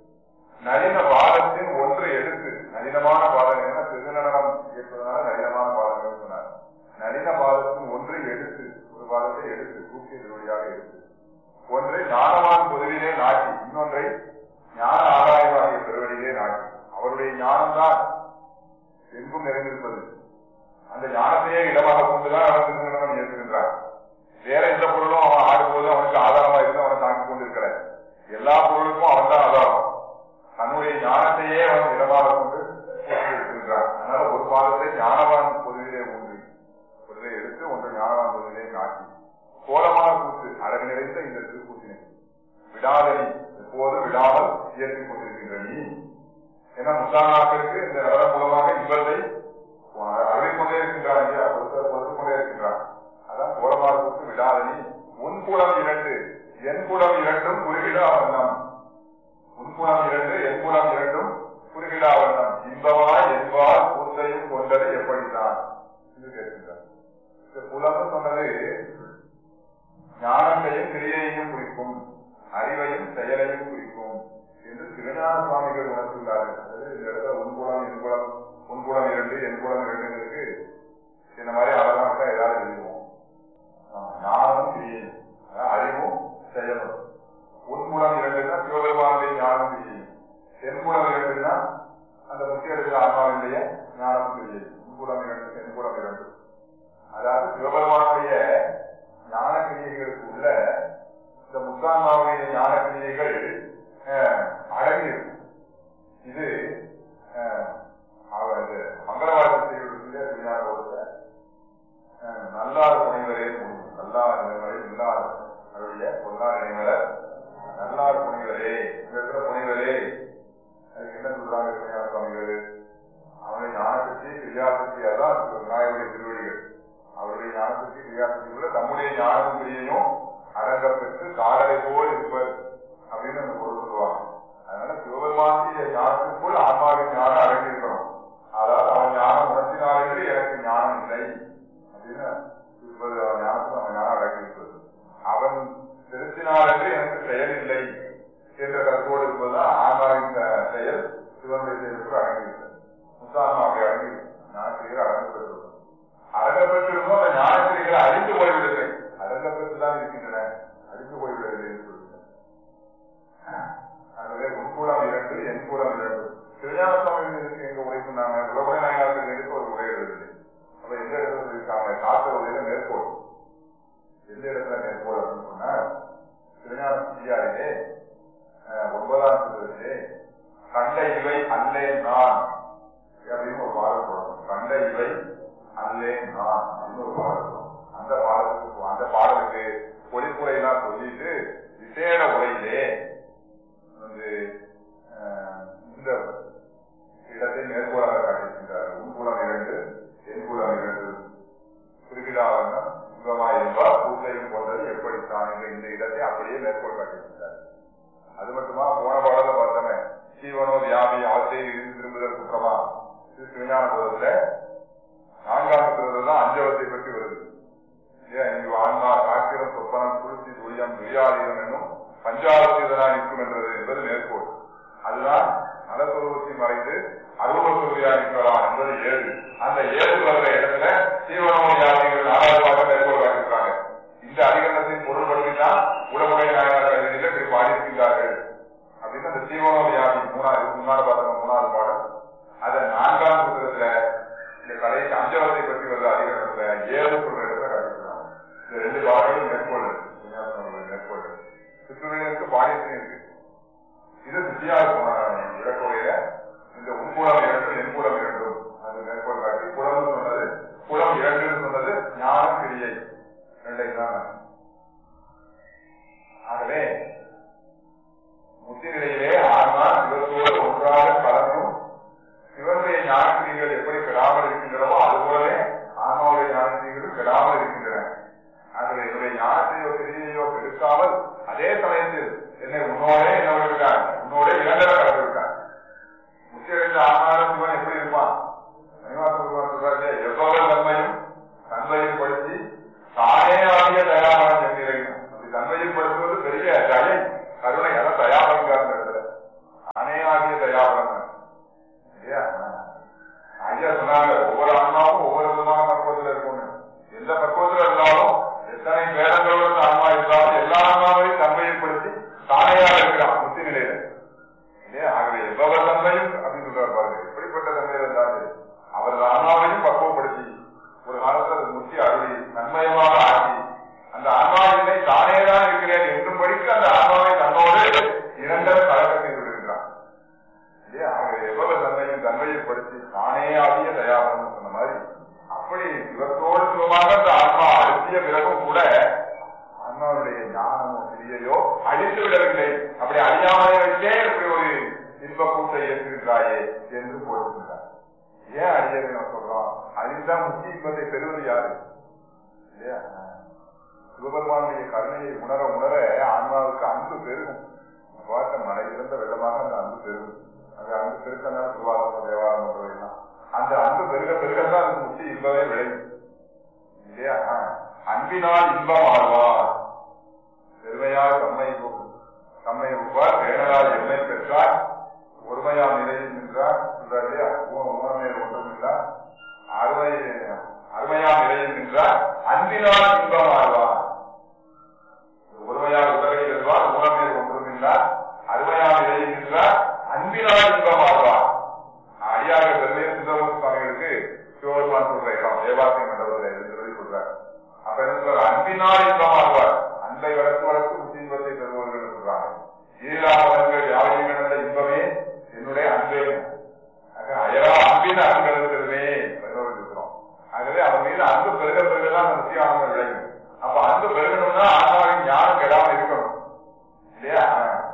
நளின பாதத்தின் ஒன்று எடுத்து நளினமான பாதம் என்ன திருநடனம் ஏற்பதனால நளினமான பாதங்கள் சொன்னார் நளின பாதத்தின் ஒன்று எடுத்து ஒரு பாதத்தை எடுத்து தூக்கிய திருவடியாக எடுத்து ஒன்றை ஞானவான் பொதுவிலே நாட்டி இன்னொன்றை ஞான ஆதாயமாகிய பெருவழியிலே நாட்டி அவருடைய ஞானம்தான் எங்கும் நிறைந்திருப்பது அந்த ஞானத்தையே இடமாக கொண்டுதான் அவன் திருநடனம் இயக்குகின்றான் வேற எந்த பொருளும் அவன் ஆடும்போது அவனுக்கு ஆதாரமா இருந்து அவனை தாங்கிக் கொண்டிருக்கிற எல்லா பொருளுக்கும் அவன் தான் ஆதாரம் தன்னுடைய ஞானத்தையே அவன் இடமாக கொண்டு இருக்கின்றான் அதனால ஒரு பாதத்தை ஞானவான் பொதுவிலே ஒன்று ஒன்றை எடுத்து ஒன்று ஞானவான் பொதுவிலே காட்டி கோலமான கூத்து அழகு நிறைந்த இந்த திருக்கூத்தினை விடாதனி எப்போது விடாமல் இயற்றிக் கொண்டிருக்கின்ற நீ ஏன்னா முத்தானாக்களுக்கு இந்த நகரம் மூலமாக இன்பத்தை அருளிக் கொண்டே இருக்கின்றான் இல்லையா ஒருத்தர் கொடுத்துக் கொண்டே இருக்கின்றான் அதான் கோலமான கூத்து விடாதனி உன் குலம் இரண்டு என் குலம் இரண்டும் குறுகிடா வண்ணம் உன் குலம் இரண்டு என் குலம் இரண்டும் குறுகிடா வண்ணம் இன்பமா என்பால் கூத்தையும் கொண்டது எப்படித்தான் என்று கேட்கின்றார் இந்த புலம்னு சொன்னது ஞானத்தையும் கிரியையையும் குறிக்கும் அறிவையும் செயலையும் குறிக்கும் என்று திருஞான சுவாமிகள் உணர்த்துள்ளார்கள் அதாவது இந்த இடத்துல உன்புலம் என்புலம் உன்புலம் இரண்டு என்புலம் இரண்டுங்கிறதுக்கு இந்த மாதிரி அழகா மட்டும் ஏதாவது எழுதுவோம் ஞானமும் கிரியையும் அதாவது அறிவும் செயலும் உன்புலம் இரண்டுன்னா சிவபெருமானுடைய ஞானம் கிரியையும் தென்புலம் இரண்டுன்னா அந்த முக்கிய எடுக்கிற ஆன்மாவினுடைய ஞானம் கிரியை உன்புலம் இரண்டு தென்புலம் இரண்டு அதாவது சிவபெருமானுடைய ஞான கிரியைகளுக்கு உள்ள இந்த முத்தான்மாவுடைய ஞான கிரியைகள் அடங்கி இருக்கும் இது அவர் மங்களவாரத்தை விஞ்ஞான போதுல நல்லார் துணைவரே முடியும் நல்லார் நினைவரை இல்லாத அவருடைய பொன்னார் நினைவரர் நல்லார் துணைவரே இங்க இருக்கிற துணைவரே அதுக்கு என்ன சொல்றாங்க விஞ்ஞான சுவாமிகள் அவனுடைய ஞானசக்தி கிரியாசக்தி அதான் விநாயகருடைய திருவடிகள் அவருடைய ஞானசக்தி கிரியாசக்திக்குள்ள தம்முடைய ஞானம் கிரியையும் அடங்கப்பெற்று காடலை போல் இருப்பர் அப்படின்னு அந்த பொருள் சொல்லுவாங்க அதனால சிவபெருமானுடைய ஞானத்திற்குள் ஆன்மாவின் ஞானம் அடங்கி இருக்கணும் அதாவது அவன் ஞானம் உணர்த்தினாலே எனக்கு ஞானம் இல்லை அப்படின்னு இருப்பது அவன் ஞானத்தில் அவன் ஞானம் அடங்கி இருப்பது அவன் செலுத்தினாலே எனக்கு செயல் இல்லை என்ற கருத்தோடு இருப்பதுதான் ஆன்மாவின் செயல் சிவனுடைய செயலுக்கு அடங்கி இருக்கிறது முத்தான்மா அப்படி அடங்கி ஞானத்திரிகள் அடங்கி பெற்றது அடங்கப்பட்டிருந்தும் அந்த ஞானத்திரிகளை அழிந்து போய்விடவில்லை அடங்கப்பட்டுதான் இருக்கின்றன அழிந்து போய்விடவில்லை என்று சொல்லுங்கள் ஆகவே உட்கூலம் இரண்டு என் கூலம் இரண்டு திருஞான சுவாமி இதுக்கு எங்க உரை சொன்னாங்க உலக நாயகர்கள் எடுத்து ஒரு உரை எழுதுது அப்ப எந்த இடத்துல இருக்காங்க காத்த உரையில மேற்கோள் எந்த இடத்துல மேற்கோள் அப்படின்னு சொன்னா திருஞான சியாரிலே ஒன்பதாம் திருவிழே கண்ட இவை அல்லேன் நான் அப்படின்னு ஒரு பாடல் போடணும் கண்ட இவை அல்லேன் நான் அப்படின்னு ஒரு பாடல் போடணும் அந்த பாடலுக்கு அந்த பாடலுக்கு பொழிப்புரையெல்லாம் சொல்லிட்டு விசேட உரையிலே வந்து இந்த இடத்தை மேற்கோளாக காட்டியிருக்கின்றார் உன்புலம் இரண்டு தென்புலம் இரண்டு குறிப்பிடாவண்ணம் இன்பமா என்பார் பூசையும் கொண்டது எப்படித்தான் என்ற இந்த இடத்தை அப்படியே மேற்கோள் காட்டியிருக்கிறார் அது மட்டுமா போன பாடல பார்த்தோமே சீவனோ வியாபி ஆசையில் இருந்து திரும்புதல் குற்றமா இது திருஞான போதத்துல நான்காம் புத்தகத்துல தான் அஞ்சவத்தை பற்றி வருது ஏன் இங்கு ஆன்மா காக்கிரம் சொப்பனம் குளிர்ச்சி துரியம் துரியாதீனம் என்னும் பஞ்சாபத்திதான் நிற்கும் என்றது என்பது மேற்கோள் அதுதான் நலஸ்வரூபத்தை மறைந்து அருவத்துவதியா நிற்கலாம் என்பது ஏழு அந்த ஏழு வர்ற இடத்துல சீவனோ வியாபிகள் நாலாவது பாடம் மேற்கோள் காட்டியிருக்காங்க இந்த அதிகரணத்தின் பொருள் பற்றிதான் உடம்புடைய நாயகர் கல்வியில இப்படி பாடியிருக்கின்றார்கள் அப்படின்னு அந்த சீவனோ வியாபி மூணாவது முன்னாள் பாடம் மூணாவது பாடம் அதை நான்காம் புத்தகத்துல இந்த கடைசி அஞ்சலத்தை பற்றி வருது அதிகரணத்துல ஏழு சொல்ற இடத்துல காட்டியிருக்காங்க இந்த ரெண்டு பாடங்களும் மேற்கோள் மேற்கோள் சிற்றுரையிற்கு பாடியத்தையும் இருக்கு இது வித்தியாக விளக்குறையில இந்த உட்புலம் இரண்டு எண்புலம் இரண்டும் அது மேற்கோள் காட்டி புலம் சொன்னது புலம் இரண்டுன்னு சொன்னது ஞான கிரியை ரெண்டையும் தான் ஆகவே முத்திரையிலே ஆன்மா சிவத்தோடு ஒன்றாக கலந்தும் சிவனுடைய ஞானக்கிரிகள் எப்படி கெடாமல் இருக்கின்றனவோ அதுபோலவே ஆன்மாவுடைய ஞானக்கிரிகளும் கெடாமல் இருக்கின்றன ஆகவே என்னுடைய ஞானத்தையோ கிரியையோ கெடுக்காமல் அதே சமயத்தில் என்னை உன்னோடே என்ன விடுகிறார் உன்னோட இளங்கர தயாபரம் இல்லையா ஐயா சொன்னாங்க ஒவ்வொரு ஆன்மாவும் ஒவ்வொரு விதமான பக்குவத்தில் இருக்கும்னு எந்த பக்குவத்தில் இருந்தாலும் எத்தனை பேரங்களோட இந்த ஆன்மா இருந்தாலும் எல்லா ஆன்மாவையும் தன்மையப்படுத்தி தானையாக இருக்கிறான் முத்தி நிலையில இல்லையா ஆகவே எவ்வளவு தன்மையும் அப்படின்னு சொல்றாரு பாருங்க எப்படிப்பட்ட தன்மையில இருந்தாலும் அவரது ஆன்மாவையும் பக்குவப்படுத்தி ஒரு காலத்தில் அது முத்தி அருளி நன்மயமாக ஆக்கி அந்த ஆன்மாவினை தானே தான் இருக்கிறேன் என்றும்படிக்கு அந்த ஆன்மாவை தன்னோடு நிரந்தர கலக்க செய்து விடுகிறான் இல்லையா ஆகவே எவ்வளவு தன்மையும் தன்மையப்படுத்தி தானே ஆகிய தயாபரம் சொன்ன மாதிரி அப்படி சிவத்தோடு சிவமாக அந்த ஆன்மா அழுத்திய பிறகும் கூட ஆன்மாவுடைய ஞானமோ கிரியையோ அழித்து விடவில்லை அப்படி அழியாமலே வச்சே இப்படி ஒரு இன்ப கூட்டை ஏற்றிருக்கிறாயே என்று போட்டிருக்கிறார் ஏன் அழியதை நான் சொல்றோம் அழிந்தான் முக்கிய இன்பத்தை பெறுவது யாரு இல்லையா சிவபெருமானுடைய கருணையை உணர உணர ஆன்மாவுக்கு அன்பு பெருகும் பார்த்த மழை இறந்த வெள்ளமாக அந்த அன்பு பெருகும் அந்த அன்பு பெருக்கனால திருவாரூரம் தேவாரம் பண்றதுலாம் அந்த அன்பு பெருக பெருகத்தான் அந்த முத்தி இன்பமே விளையும் இல்லையா அன்பினால் இன்பம் ஆழ்வார் பெருமையால் தம்மை தம்மை உப்பார் பேணலால் எம்மை பெற்றார் ஒருமையால் நிலையில் நின்றார் சொல்றார் இல்லையா உணர்மையில் ஒன்றும் இல்லா அருமை அருமையால் நிலையில் நின்றார் அன்பினால் இன்பம் ஆழ்வார் ஒருமையால் உலகை வெல்வார் உணர்மையில் ஒன்றும் இல்லார் அருமையால் நிலையில் நின்றார் அன்பினால் இன்பம் ஆழ்வார் அடியாக பெருமையில் சுந்தரமூர்த்தி சுவாமிகளுக்கு சிவபெருமான் சொல்ற இடம் தேவாசிய மண்டபத்தில் இருக்கிறது சொல்றார் அப்ப என்ன சொல்றார் அன்பினால் இன்பம் ஆழ்வார் அன்பை வளர்த்து வளர்த்து முத்தி இன்பத்தை தருவார்கள் சொல்றாங்க ஈழாமலங்கள் யாவையும் கிடந்த இன்பமே என்னுடைய அன்பே ஆக அயரா அன்பின் அன்புகிறதுமே இருக்கிறோம் ஆகவே அவன் மீது அன்பு பெருக பெருகதான் அந்த முக்கியமான விளையும் அப்ப அன்பு பெருகணும்னா ஆன்மாவின் ஞானம் கெடாம இருக்கணும் இல்லையா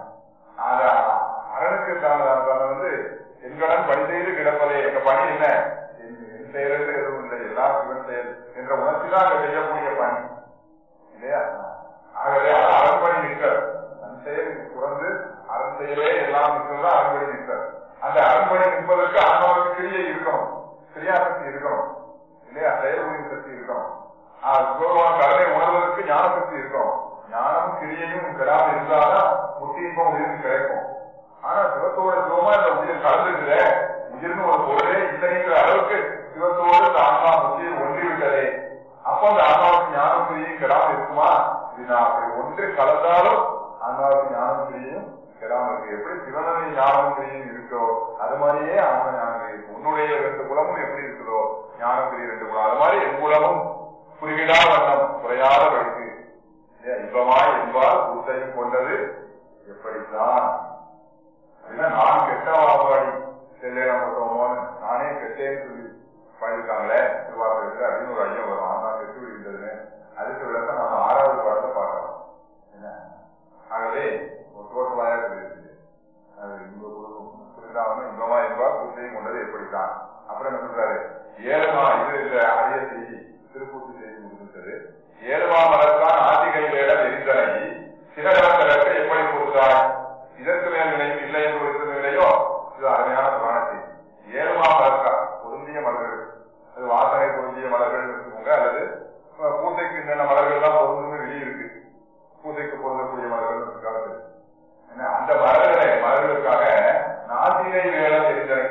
அத அரணுக்கு தான் வந்து எங்களுடன் பணி செய்து கிடப்பதே எங்க பணி என்ன என் செயலுக்கு எதுவும் இல்லை எல்லாம் சிவன் செயல் என்ற உணர்ச்சி தான் அங்க செய்யக்கூடிய பணி இல்லையா ஆகவே அது அரண்பணி நிற்கிறார் தன் செயலுக்கு குறந்து அரண் செயலே எல்லாம் நிற்கிறதா அரண்பணி நிற்கிறார் அந்த அரண்பணி நிற்பதற்கு ஆன்மாவுக்கு கிரியை இருக்கணும் கிரியாசக்தி இருக்கணும் இல்லையா செயல் உயிர் சக்தி இருக்கணும் சிவபெருமான கருணை உணர்வதற்கு ஞான சக்தி இருக்கும் ஞானம் கிரியையும் கெடாம இருந்தாதான் முத்தி இன்பம் உயிருக்கு கிடைக்கும் ஆனா சிவத்தோட சிவமா இந்த உயிர் கலந்துக்குத உயிர்னு ஒரு பொருளே இல்லைங்கிற அளவுக்கு சிவத்தோடு இந்த ஆன்மா முத்தியை ஒன்றி விட்டதே அப்ப அந்த ஆன்மாவுக்கு ஞானம் கிரியும் கெடாம இருக்குமா இது நான் அப்படி ஒன்று கலந்தாலும் ஆன்மாவுக்கு ஞானம் கிரியும் கெடாம இருக்கு எப்படி சிவனுடைய ஞானம் கிரியும் இருக்கோ அது மாதிரியே ஆன்ம ஞானம் இருக்கு உன்னுடைய ரெண்டு குலமும் எப்படி இருக்குதோ ஞானம் கிரி ரெண்டு குலம் அது மாதிரி என் குலமும் குறுகிடா வண்ணம் குறையாத வழிக்கு இன்பமாய் என்பால் கூட்டையும் கொண்டது எப்படித்தான் அப்படின்னா நான் கெட்ட வாபாடி செல்லேன போட்டோமோன்னு நானே கெட்டேன்னு சொல்லி பாடிருக்காங்களே திருவாரூர் அப்படின்னு ஒரு ஐயம் வரும் ஆனா கெட்டு விடுகின்றதுன்னு அதுக்கு விளக்கம் நம்ம ஆறாவது பாடத்தை பார்க்கலாம் என்ன ஆகவே ஒட்டுவாயாக இருக்குது அது இன்ப புரிந்தாமல் இன்பமா என்பால் கூட்டையும் கொண்டது எப்படித்தான் அப்புறம் என்ன சொல்றாரு ஏழுமா இது இந்த அரிய செய்தி திருப்பூர்த்தி செய்தி முடிந்தது ஏழுமா மலர்தான் ஆதிகை வேட எரிந்தனை சிறகலத்திற்கு எப்படி கொடுத்தாய் இதற்கு மேல் நிலையும் இல்லை என்று இருக்கிற நிலையோ இது அருமையான புராண செய்தி ஏழுமா மலர்கா பொருந்திய மலர்கள் அது வாசனை பொருந்திய மலர்கள் இருக்குங்க அல்லது பூசைக்கு என்னென்ன மலர்கள் தான் பொருந்துன்னு வெளியே இருக்கு பூசைக்கு பொருந்தக்கூடிய மலர்கள் இருக்காது அந்த மலர்களை மலர்களுக்காக நாசிகை வேடம் எரிந்தனை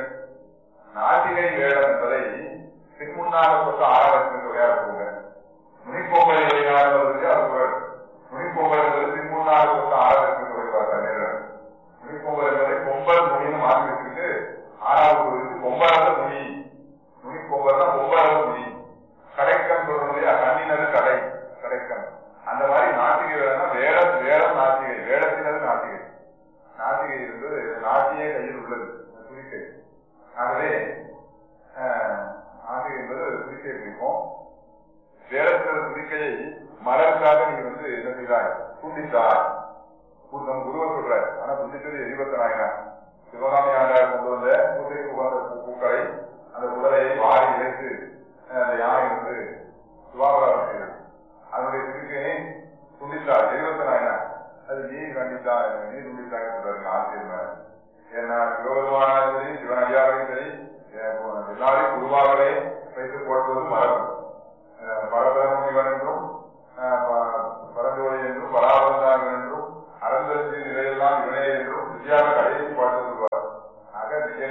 நாசிகை வேடம் என்பதை பின்முன்னாக கொண்டு ஆரம்பித்து தொகையாக இருக்குங்க நுனிப்பொங்கல் இலையாக வருது அது குரல் நுனிப்பொங்கல் என்பது பின்முன்னாக கொண்டு ஆரம்பித்து தொகைவார் நேரம் நுனிப்பொங்கல் என்பதை பொங்கல் நுனின்னு மாற்றி வச்சுட்டு ஆறாவது குறித்து பொங்கலது நுனி நுனிப்பொங்கல் தான் பொங்கலது நுனி கடைக்கன் சொல்றது இல்லையா கண்ணினது கடை கடைக்கன் அந்த மாதிரி நாசிகை வேடம்னா வேடம் வேடம் நாசிகை வேடத்தினது நாசிகை நாசிகை என்பது நாசியே கையில் உள்ளது குறிக்கை ஆகவே ஆசை என்பது துதிக்கை பிடிக்கும் வேடத்தினது துதிக்கையை மலருக்காக நீங்க வந்து என்ன செய்தாய் துண்டித்தாய் நம் குருவர் சொல்ற ஆனா துண்டித்தது எரிபத்த நாயனார் சிவகாமி ஆண்டார் கொண்டு வந்த பூசைக்கு உகந்த பூக்களை அந்த குடலையை வாரி இழைத்து அந்த யானை வந்து சுவாபராகம் செய்தது அதனுடைய துதிக்கையை துண்டித்தார் எரிபத்த நாயனார் அது நீ கண்டித்தா நீ துண்டித்தாங்க சொல்றாரு ஆசிரியர் ஏன்னா சிவபெருமானாலும் சரி சிவனடியாரையும் சரி எல்லாரையும் குருவாகவே வைத்து போட்டுவது மரபு பரதமுனிவன் என்றும் பரஞ்சோதி என்றும் பராபரந்தாங்க என்றும் அறந்தறிஞ்சு நிலையெல்லாம் இவனே என்றும் வித்யாக கடைசி பாட்டு சொல்வார் ஆக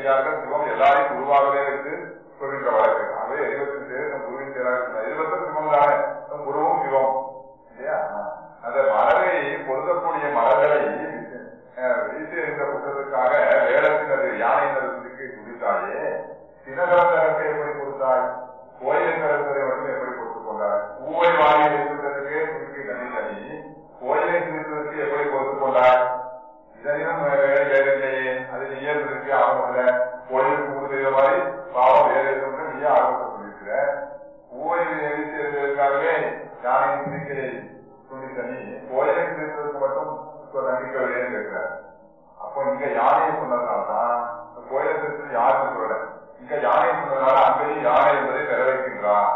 அடியார்கள் சிவம் எல்லாரையும் குருவாகவே வைத்து சொல்கின்ற வழக்கு ஆகவே எரிவத்தின் சேர் நம் குருவின் சேராக எரிவத்தின் சிவம் தானே நம் குருவும் சிவம் இல்லையா அந்த மலரை பொருந்தக்கூடிய மலர்களை அஹ், வீசி எறிந்த குற்றத்துக்காக வேடத்தினது யானையினருக்கு குதித்தாயே தினகரந்தரத்தை எப்படி கொடுத்தாய் கோயிலின் கருத்தரை மட்டும் எப்படி கொடுத்துக் கொண்டாய் பூவை வாங்கி வைத்துள்ளதற்கே குறுக்கி தனி தனி கோயிலை குறித்ததற்கு எப்படி கொடுத்துக் கொண்டாய் இதையும் வேறு வேறு இல்லையே அது இயல்புக்கு ஆரம்பத்துல கோயிலுக்கு பூ செய்த மாதிரி பாவம் வேறு எதுவும் நீயே ஆரம்பத்தை சொல்லியிருக்கிற பூவை எரித்ததற்காகவே யானையின் குதிக்கையை துணி தனி கோயிலை குறித்ததற்கு மட்டும் இப்ப தண்டிக்கவில்லைன்னு கேட்கிறார் அப்போ இங்க யானையை சொன்னதுனால்தான் இந்த கோயிலை குறித்து யாருன்னு சொல்லல இங்க யானை சொன்னதுனால அங்கேயும் யானை என்பதை நிறைவேற்கின்றார்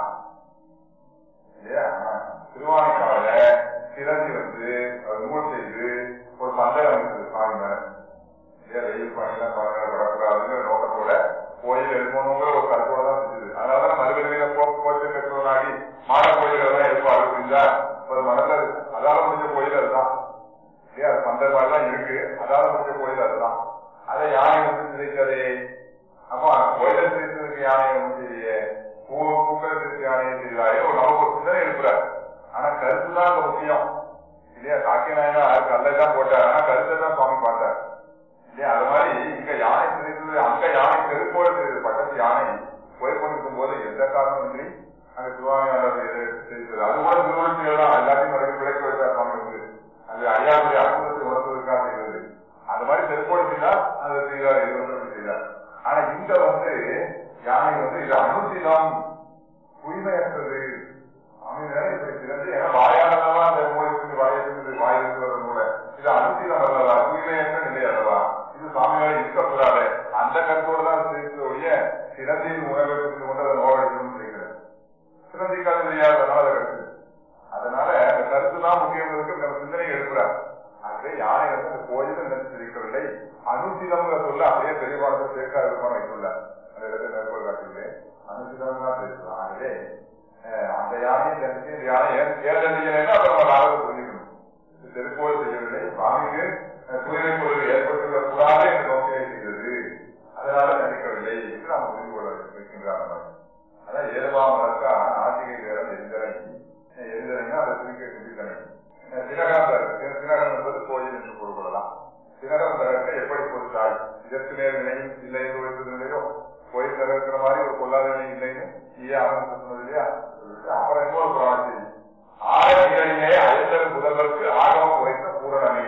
இல்லையா திருவானைக்காவில சிறந்தி வந்து அது நூல் செய்து ஒரு பந்தயம் அமைச்சது சுவாமி மேல இல்லையா வெயில் பணிலாம் படக்கூடாதுங்கிற நோக்கத்தோட கோயில் எழுப்பணுங்கிற ஒரு கருத்தோட தான் செஞ்சது அதனாலதான் மறுபடியில போட்டு கட்டுவதாகி மாட கோயில் எல்லாம் எழுப்பாரு புரிஞ்சா ஒரு மனதில் அதால முடிஞ்ச கோயில் அதுதான் இல்லையா அது பந்தல் மாதிரி தான் இருக்கு அதால முடிஞ்ச கோயில் அதுதான் அதை யானை வந்து சிதைக்கதே அப்போ கோயிலை சிதைத்ததுக்கு யானை வந்து செய்ய பூ பூக்களை சிதைத்த யானையை செய்தாயே ஒரு நமக்கு ஒரு சிந்தனை எழுப்புறாரு ஆனா கருத்து தான் அங்க முக்கியம் இல்லையா சாக்கிய நாயனா கல்லெல்லாம் போட்டார் ஆனா கருத்தை தான் சுவாமி பார்த்தார் இல்லையா அது மாதிரி இங்க யானை சிதைத்தது அங்க யானை செருப்போட செய்தது பக்கத்து யானை போய் கொண்டிருக்கும் போது எந்த காரணமின்றி அங்க சிவாமியாளர் செய்தது அது கூட திருவள்ளுவர் தான் எல்லாத்தையும் மறுபடியும் விளக்கி வைத்தார் சுவாமி வந்து அது ஐயாவுடைய அற்புதத்தை உணர்வதற்காக செய்தது அந்த மாதிரி செருப்போடு செய்தால் அதை செய்தார் இது வந்து அப்படி செய்தார் ஆனா இங்க வந்து யானை வந்து இது அனுசிதம் தூய்மையற்றது அமைதியான இப்படி சிறந்து ஏன்னா வாயானதான் அந்த மூலிக்கு வாயிலிருந்து வாயிலிருந்து வர மூல இது அனுசிதம் அல்லவா தூய்மையற்ற நிலை அல்லவா இது சாமியால் இருக்கக்கூடாது அந்த கருத்தோடு தான் செய்யக்கூடிய சிறந்தின் உணவை புரிந்து கொண்டு அதை நோவடிக்கணும்னு செய்கிறது சிறந்திக்காது தெரியாதனால அதை கருத்து அதனால அந்த கருத்து தான் முக்கியம் இருக்கு நம்ம சிந்தனை எழுப்புறார் ஆகவே யானை வந்து அந்த கோயில் நினைச்சிருக்கவில்லை அனுசிதம்ங்கிற சொல்ல அப்படியே பெரியவாளத்தை சேர்க்க அதுக்கான வைத்துள்ளார் அந்த இடத்துல மேற்கோள் காட்டியுள்ளே அனுசிதம் தான் பேசுறோம் ஆகவே அஹ், அந்த யானையை தெரிஞ்சு இந்த யானை ஏன் ஏன் செய்யலைன்னா அப்புறம் நம்ம நாளைக்கு புரிஞ்சுக்கணும் இது திருக்கோள் செய்யவில்லை சுவாமிக்கு அஹ், தூய்மை பொருள் ஏற்பட்டுள்ள கூடாது என்று நோக்கியை செய்தது அதனால நினைக்கவில்லை என்று நாம் புரிந்து கொள்ள வைக்கின்றார் நம்ம. அதான் ஏழுவாம் வழக்கா நாட்டிகை வேடம் எந்திரணி எந்திரணினா அதை திருக்க சிந்தனை தினகரம் தரக்கு தினகரம் என்பது கோயில் என்று பொருள்கொள்ளலாம் தினகரம் தரக்க எப்படி பொறுத்தாய் இதற்கு நேர் நிலையும் இல்லை என்று வைத்தது இல்லையோ கோயில் தகர்க்கிற மாதிரி ஒரு கொள்ளாத நிலை இல்லைன்னு நீயே அவன் சொன்னது இல்லையா அப்புறம் இன்னொரு புராணம் செய்தி ஆக நிகழிலே அயந்தர் முதல்வருக்கு ஆகமம் உரைத்த பூரணமே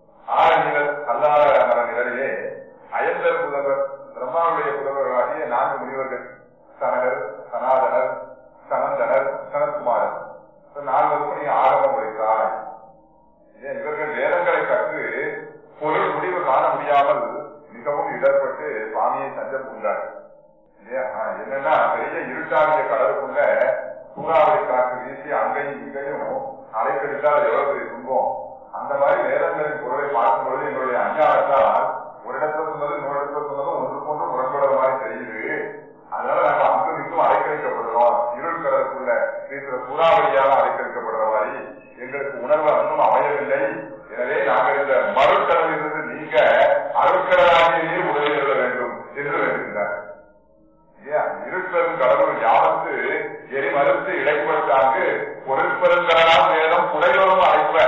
ஆக நிகழ் அல்லாத மர நிகழிலே அயந்தர் புதல்வர் பிரம்மாவுடைய புதல்வர்களாகிய நான்கு முனிவர்கள் சனகர் சனாதனர் சனந்தனர் சனத்குமாரர் இந்த நால்வருக்கும் நீ ஆகமம் உரைத்தாய் ஏன் இவர்கள் வேதங்களை கற்று பொருள் முடிவு காண முடியாமல் மிகவும் இடர்பட்டு சுவாமியை தஞ்சம் புண்டார் இல்லையா ஆஹ், என்னன்னா பெரிய இருட்டாகிய கடலுக்குள்ள சூறாவளி காற்று வீசி அங்கேயும் இங்கேயும் அலைக்கடித்தால் அது எவ்வளவு பெரிய துன்பம் அந்த மாதிரி வேதங்களின் பொருளை பார்க்கும் பொழுது எங்களுடைய அஞ்ஞானத்தால் ஒரு இடத்துல சொன்னது இன்னொரு இடத்துல சொன்னதும் ஒன்றுக்கு ஒன்று முரண்படுற மாதிரி தெரியுது அதனால நாங்க அங்கு மிகவும் அலைக்கழிக்கப்படுறோம் இருள் கடலுக்குள்ள வீசுற சூறாவளியால் அலைக்கழிக்கப்படுற மாதிரி எங்களுக்கு உணர்வு இன்னும் அமையவில்லை எனவே நாங்கள் இந்த மறுக்கடலிலிருந்து நீங்க அருட்கடலாகிய நீர் உதவி கொள்ள வேண்டும் என்று வேண்டுகின்றார் இல்லையா இருட்பெரும் கடவுள் யாவத்து எரி மறுத்து இடைப்படுத்தாங்கு பொருட்பெருங்கடலாம் வேதம் புடையோரும் அழைப்ப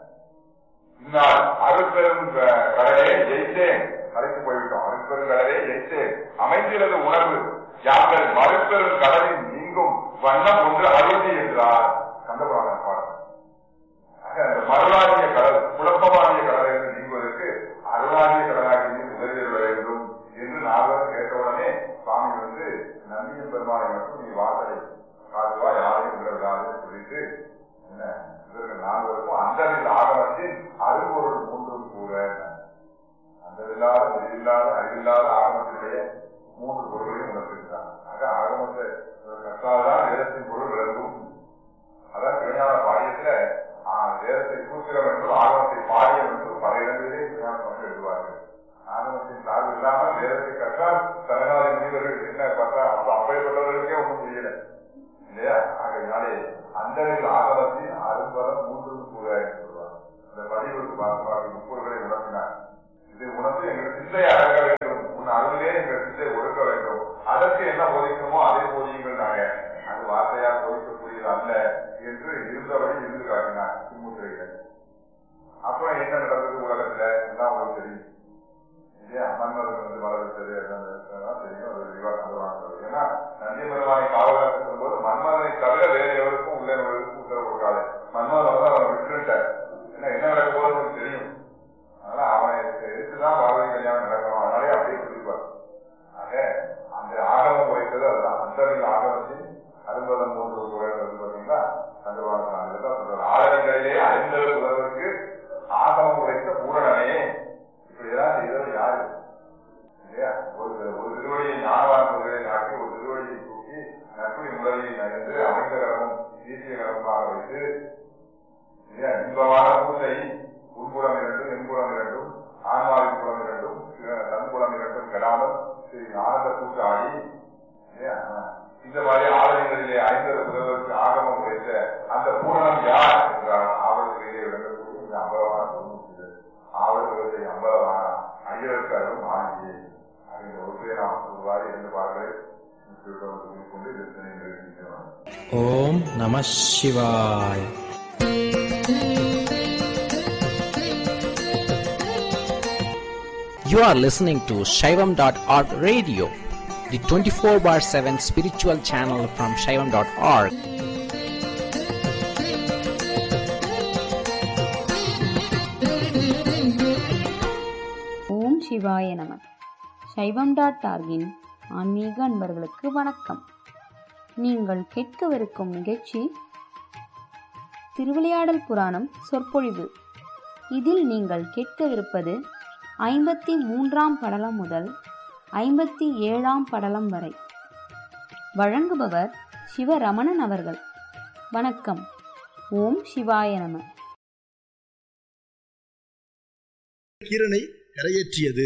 இந்நாள் அருட்பெரும் க- கடலே ஜெயித்தேன் கலைக்கு போய்விட்டோம் அருட்பெரும் கடலே ஜெயித்தேன் அமைந்திரது உணர்வு யாங்கள் மறுப்பெரும் கடலில் நீங்கும் வண்ணம் ஒன்று அருள்தி என்றார் கந்தபுராண பாடம் ஆக, அந்த மருளாகிய கடல் குழப்பமாகிய கடலை இருந்து நீங்குவதற்கு அருளாகிய கடலாகி நீர் உதவி கொள்ள வேண்டும் என்று நால்வர் கேட்டவுடனே சுவாமி வந்து நந்தியம் பெருமானை மட்டும் நீ வாசலை காட்டுவா யாரையும் உள்ள விடாதுன்னு சொல்லிட்டு என்ன இவர்கள் நால்வருக்கும் அந்த ஆகமத்தின் அருள்பொருள் மூன்றும் கூட அந்த இல்லாத முடிவில்லாத அறிவில்லாத ஆகமத்திலேயே மூன்று பொருளையும் உணர்த்திருக்கிறார் ஆக ஆகமத்தை கற்றால்தான் வேதத்தின் பொருள் விளங்கும் அதான் திருஞான பாடியத்துல ஆஹ், வேதத்தை சூத்திரம் என்றும் ஆகமத்தை பாடியம் என்றும் பல இடங்களிலே திருஞான சுவாமி எழுதுவார்கள் ஆகமத்தின் சார்பு இல்லாமல் வேதத்தை கற்றால் தமிழ்நாடு முனிவர்கள் என்ன பார்த்தா அப்ப அப்படிப்பட்டவர்களுக்கே ஒன்றும் புரியல இல்லையா ஆகையினாலே அந்த ஆகமத்தின் அரும்பரம் மூன்றும் கூட என்று சொல்வார் இந்த பதிவுக்கு பார்த்து முப்பொருள்களை உணர்த்தினார் இதை உணர்ந்து எங்கள் சிந்தை அடங்க வேண்டும் உன் அருளிலே எங்கள் சிந்தை ஒடுக்க வேண்டும் அதற்கு என்ன போதிக்கணுமோ அதை போதியுங்கள் நாங்க அது வார்த்தையா போதிக்கக்கூடியது அல்ல என்று இருந்தபடி இருந்து காட்டினார் முத்திரைகள் அப்புறம் என்ன நடந்தது உலகத்துல எல்லாம் உங்களுக்கு தெரியும் இல்லையா மன்மதன் வந்து வளர்த்தது அதெல்லாம் தெரியும் அது விவாதம் ஏன்னா நந்தி பெருமானை காவலாக போது மன்மதனை தவிர வேற எவருக்கும் உள்ள எவருக்கும் உத்தரவு கொடுக்காது மன்மதன் வந்து அவனை விட்டுட்டார் ஏன்னா என்ன நடக்க போது அவனுக்கு தெரியும் அதனால அவனை எடுத்துதான் பார்வதி கல்யாணம் நடக்கணும் அதனாலே அப்படியே சொல்லிப்பார் ஆக அந்த ஆகமம் வைத்தது அதுதான் அந்தமில் ஆகமத்தின் அரும்பதம் போன்ற ஒரு உரை வந்து பாத்தீங்கன்னா கண்டுவாங்க இதுதான் சொல்றாரு ஆடலிகளிலே ஐந்தது உறவுக்கு ஆகமம் உரைத்த பூரணனையே இப்படியெல்லாம் செய்தது யாரு இல்லையா ஒரு ஒரு திருவடியை ஞானவான் முறையை காட்டி ஒரு திருவடியை தூக்கி நட்புடி முறையை நகர்ந்து அமைந்தகரமும் தீசியகரமாக வைத்து இல்லையா இன்பமான பூசை உள்புறம் இரண்டும் எண்புறம் இரண்டும் ஆன்மாவின் புறம் இரண்டும் தன்புறம் இரண்டும் கெடாமல் ஸ்ரீ ஆனந்த கூட்டு ஆடி இல்லையா இந்த மாதிரி ஆலயங்களிலே ஐந்தது முதல்வருக்கு ஆகமம் உரைத்த அந்த பூரணம் யார் என்றால் ஆவணங்களிலே விளங்கக்கூடிய இந்த அம்பலவான தொண்ணூற்றி ஆவணங்களை அம்பலவான ஐயருக்கு அருள் ஆகியே அப்படின்ற ஒன்றை நாம் ஒருவாறு இரண்டு பாடலை கொண்டு இதனை நிறுத்திக்கிறோம் ஓம் நம சிவாய் You are listening to Shaivam.org radio, the 24 bar 7 spiritual channel from Shaivam.org. ஓம் சிவாய நம சைவம் டாட் ஆர்கின் ஆன்மீக அன்பர்களுக்கு வணக்கம் நீங்கள் கேட்கவிருக்கும் நிகழ்ச்சி திருவிளையாடல் புராணம் சொற்பொழிவு இதில் நீங்கள் கேட்கவிருப்பது ஐம்பத்தி மூன்றாம் படலம் முதல் ஐம்பத்தி ஏழாம் படலம் வரை வழங்குபவர் சிவரமணன் அவர்கள் வணக்கம் ஓம் சிவாய நம கீரனை கரையேற்றியது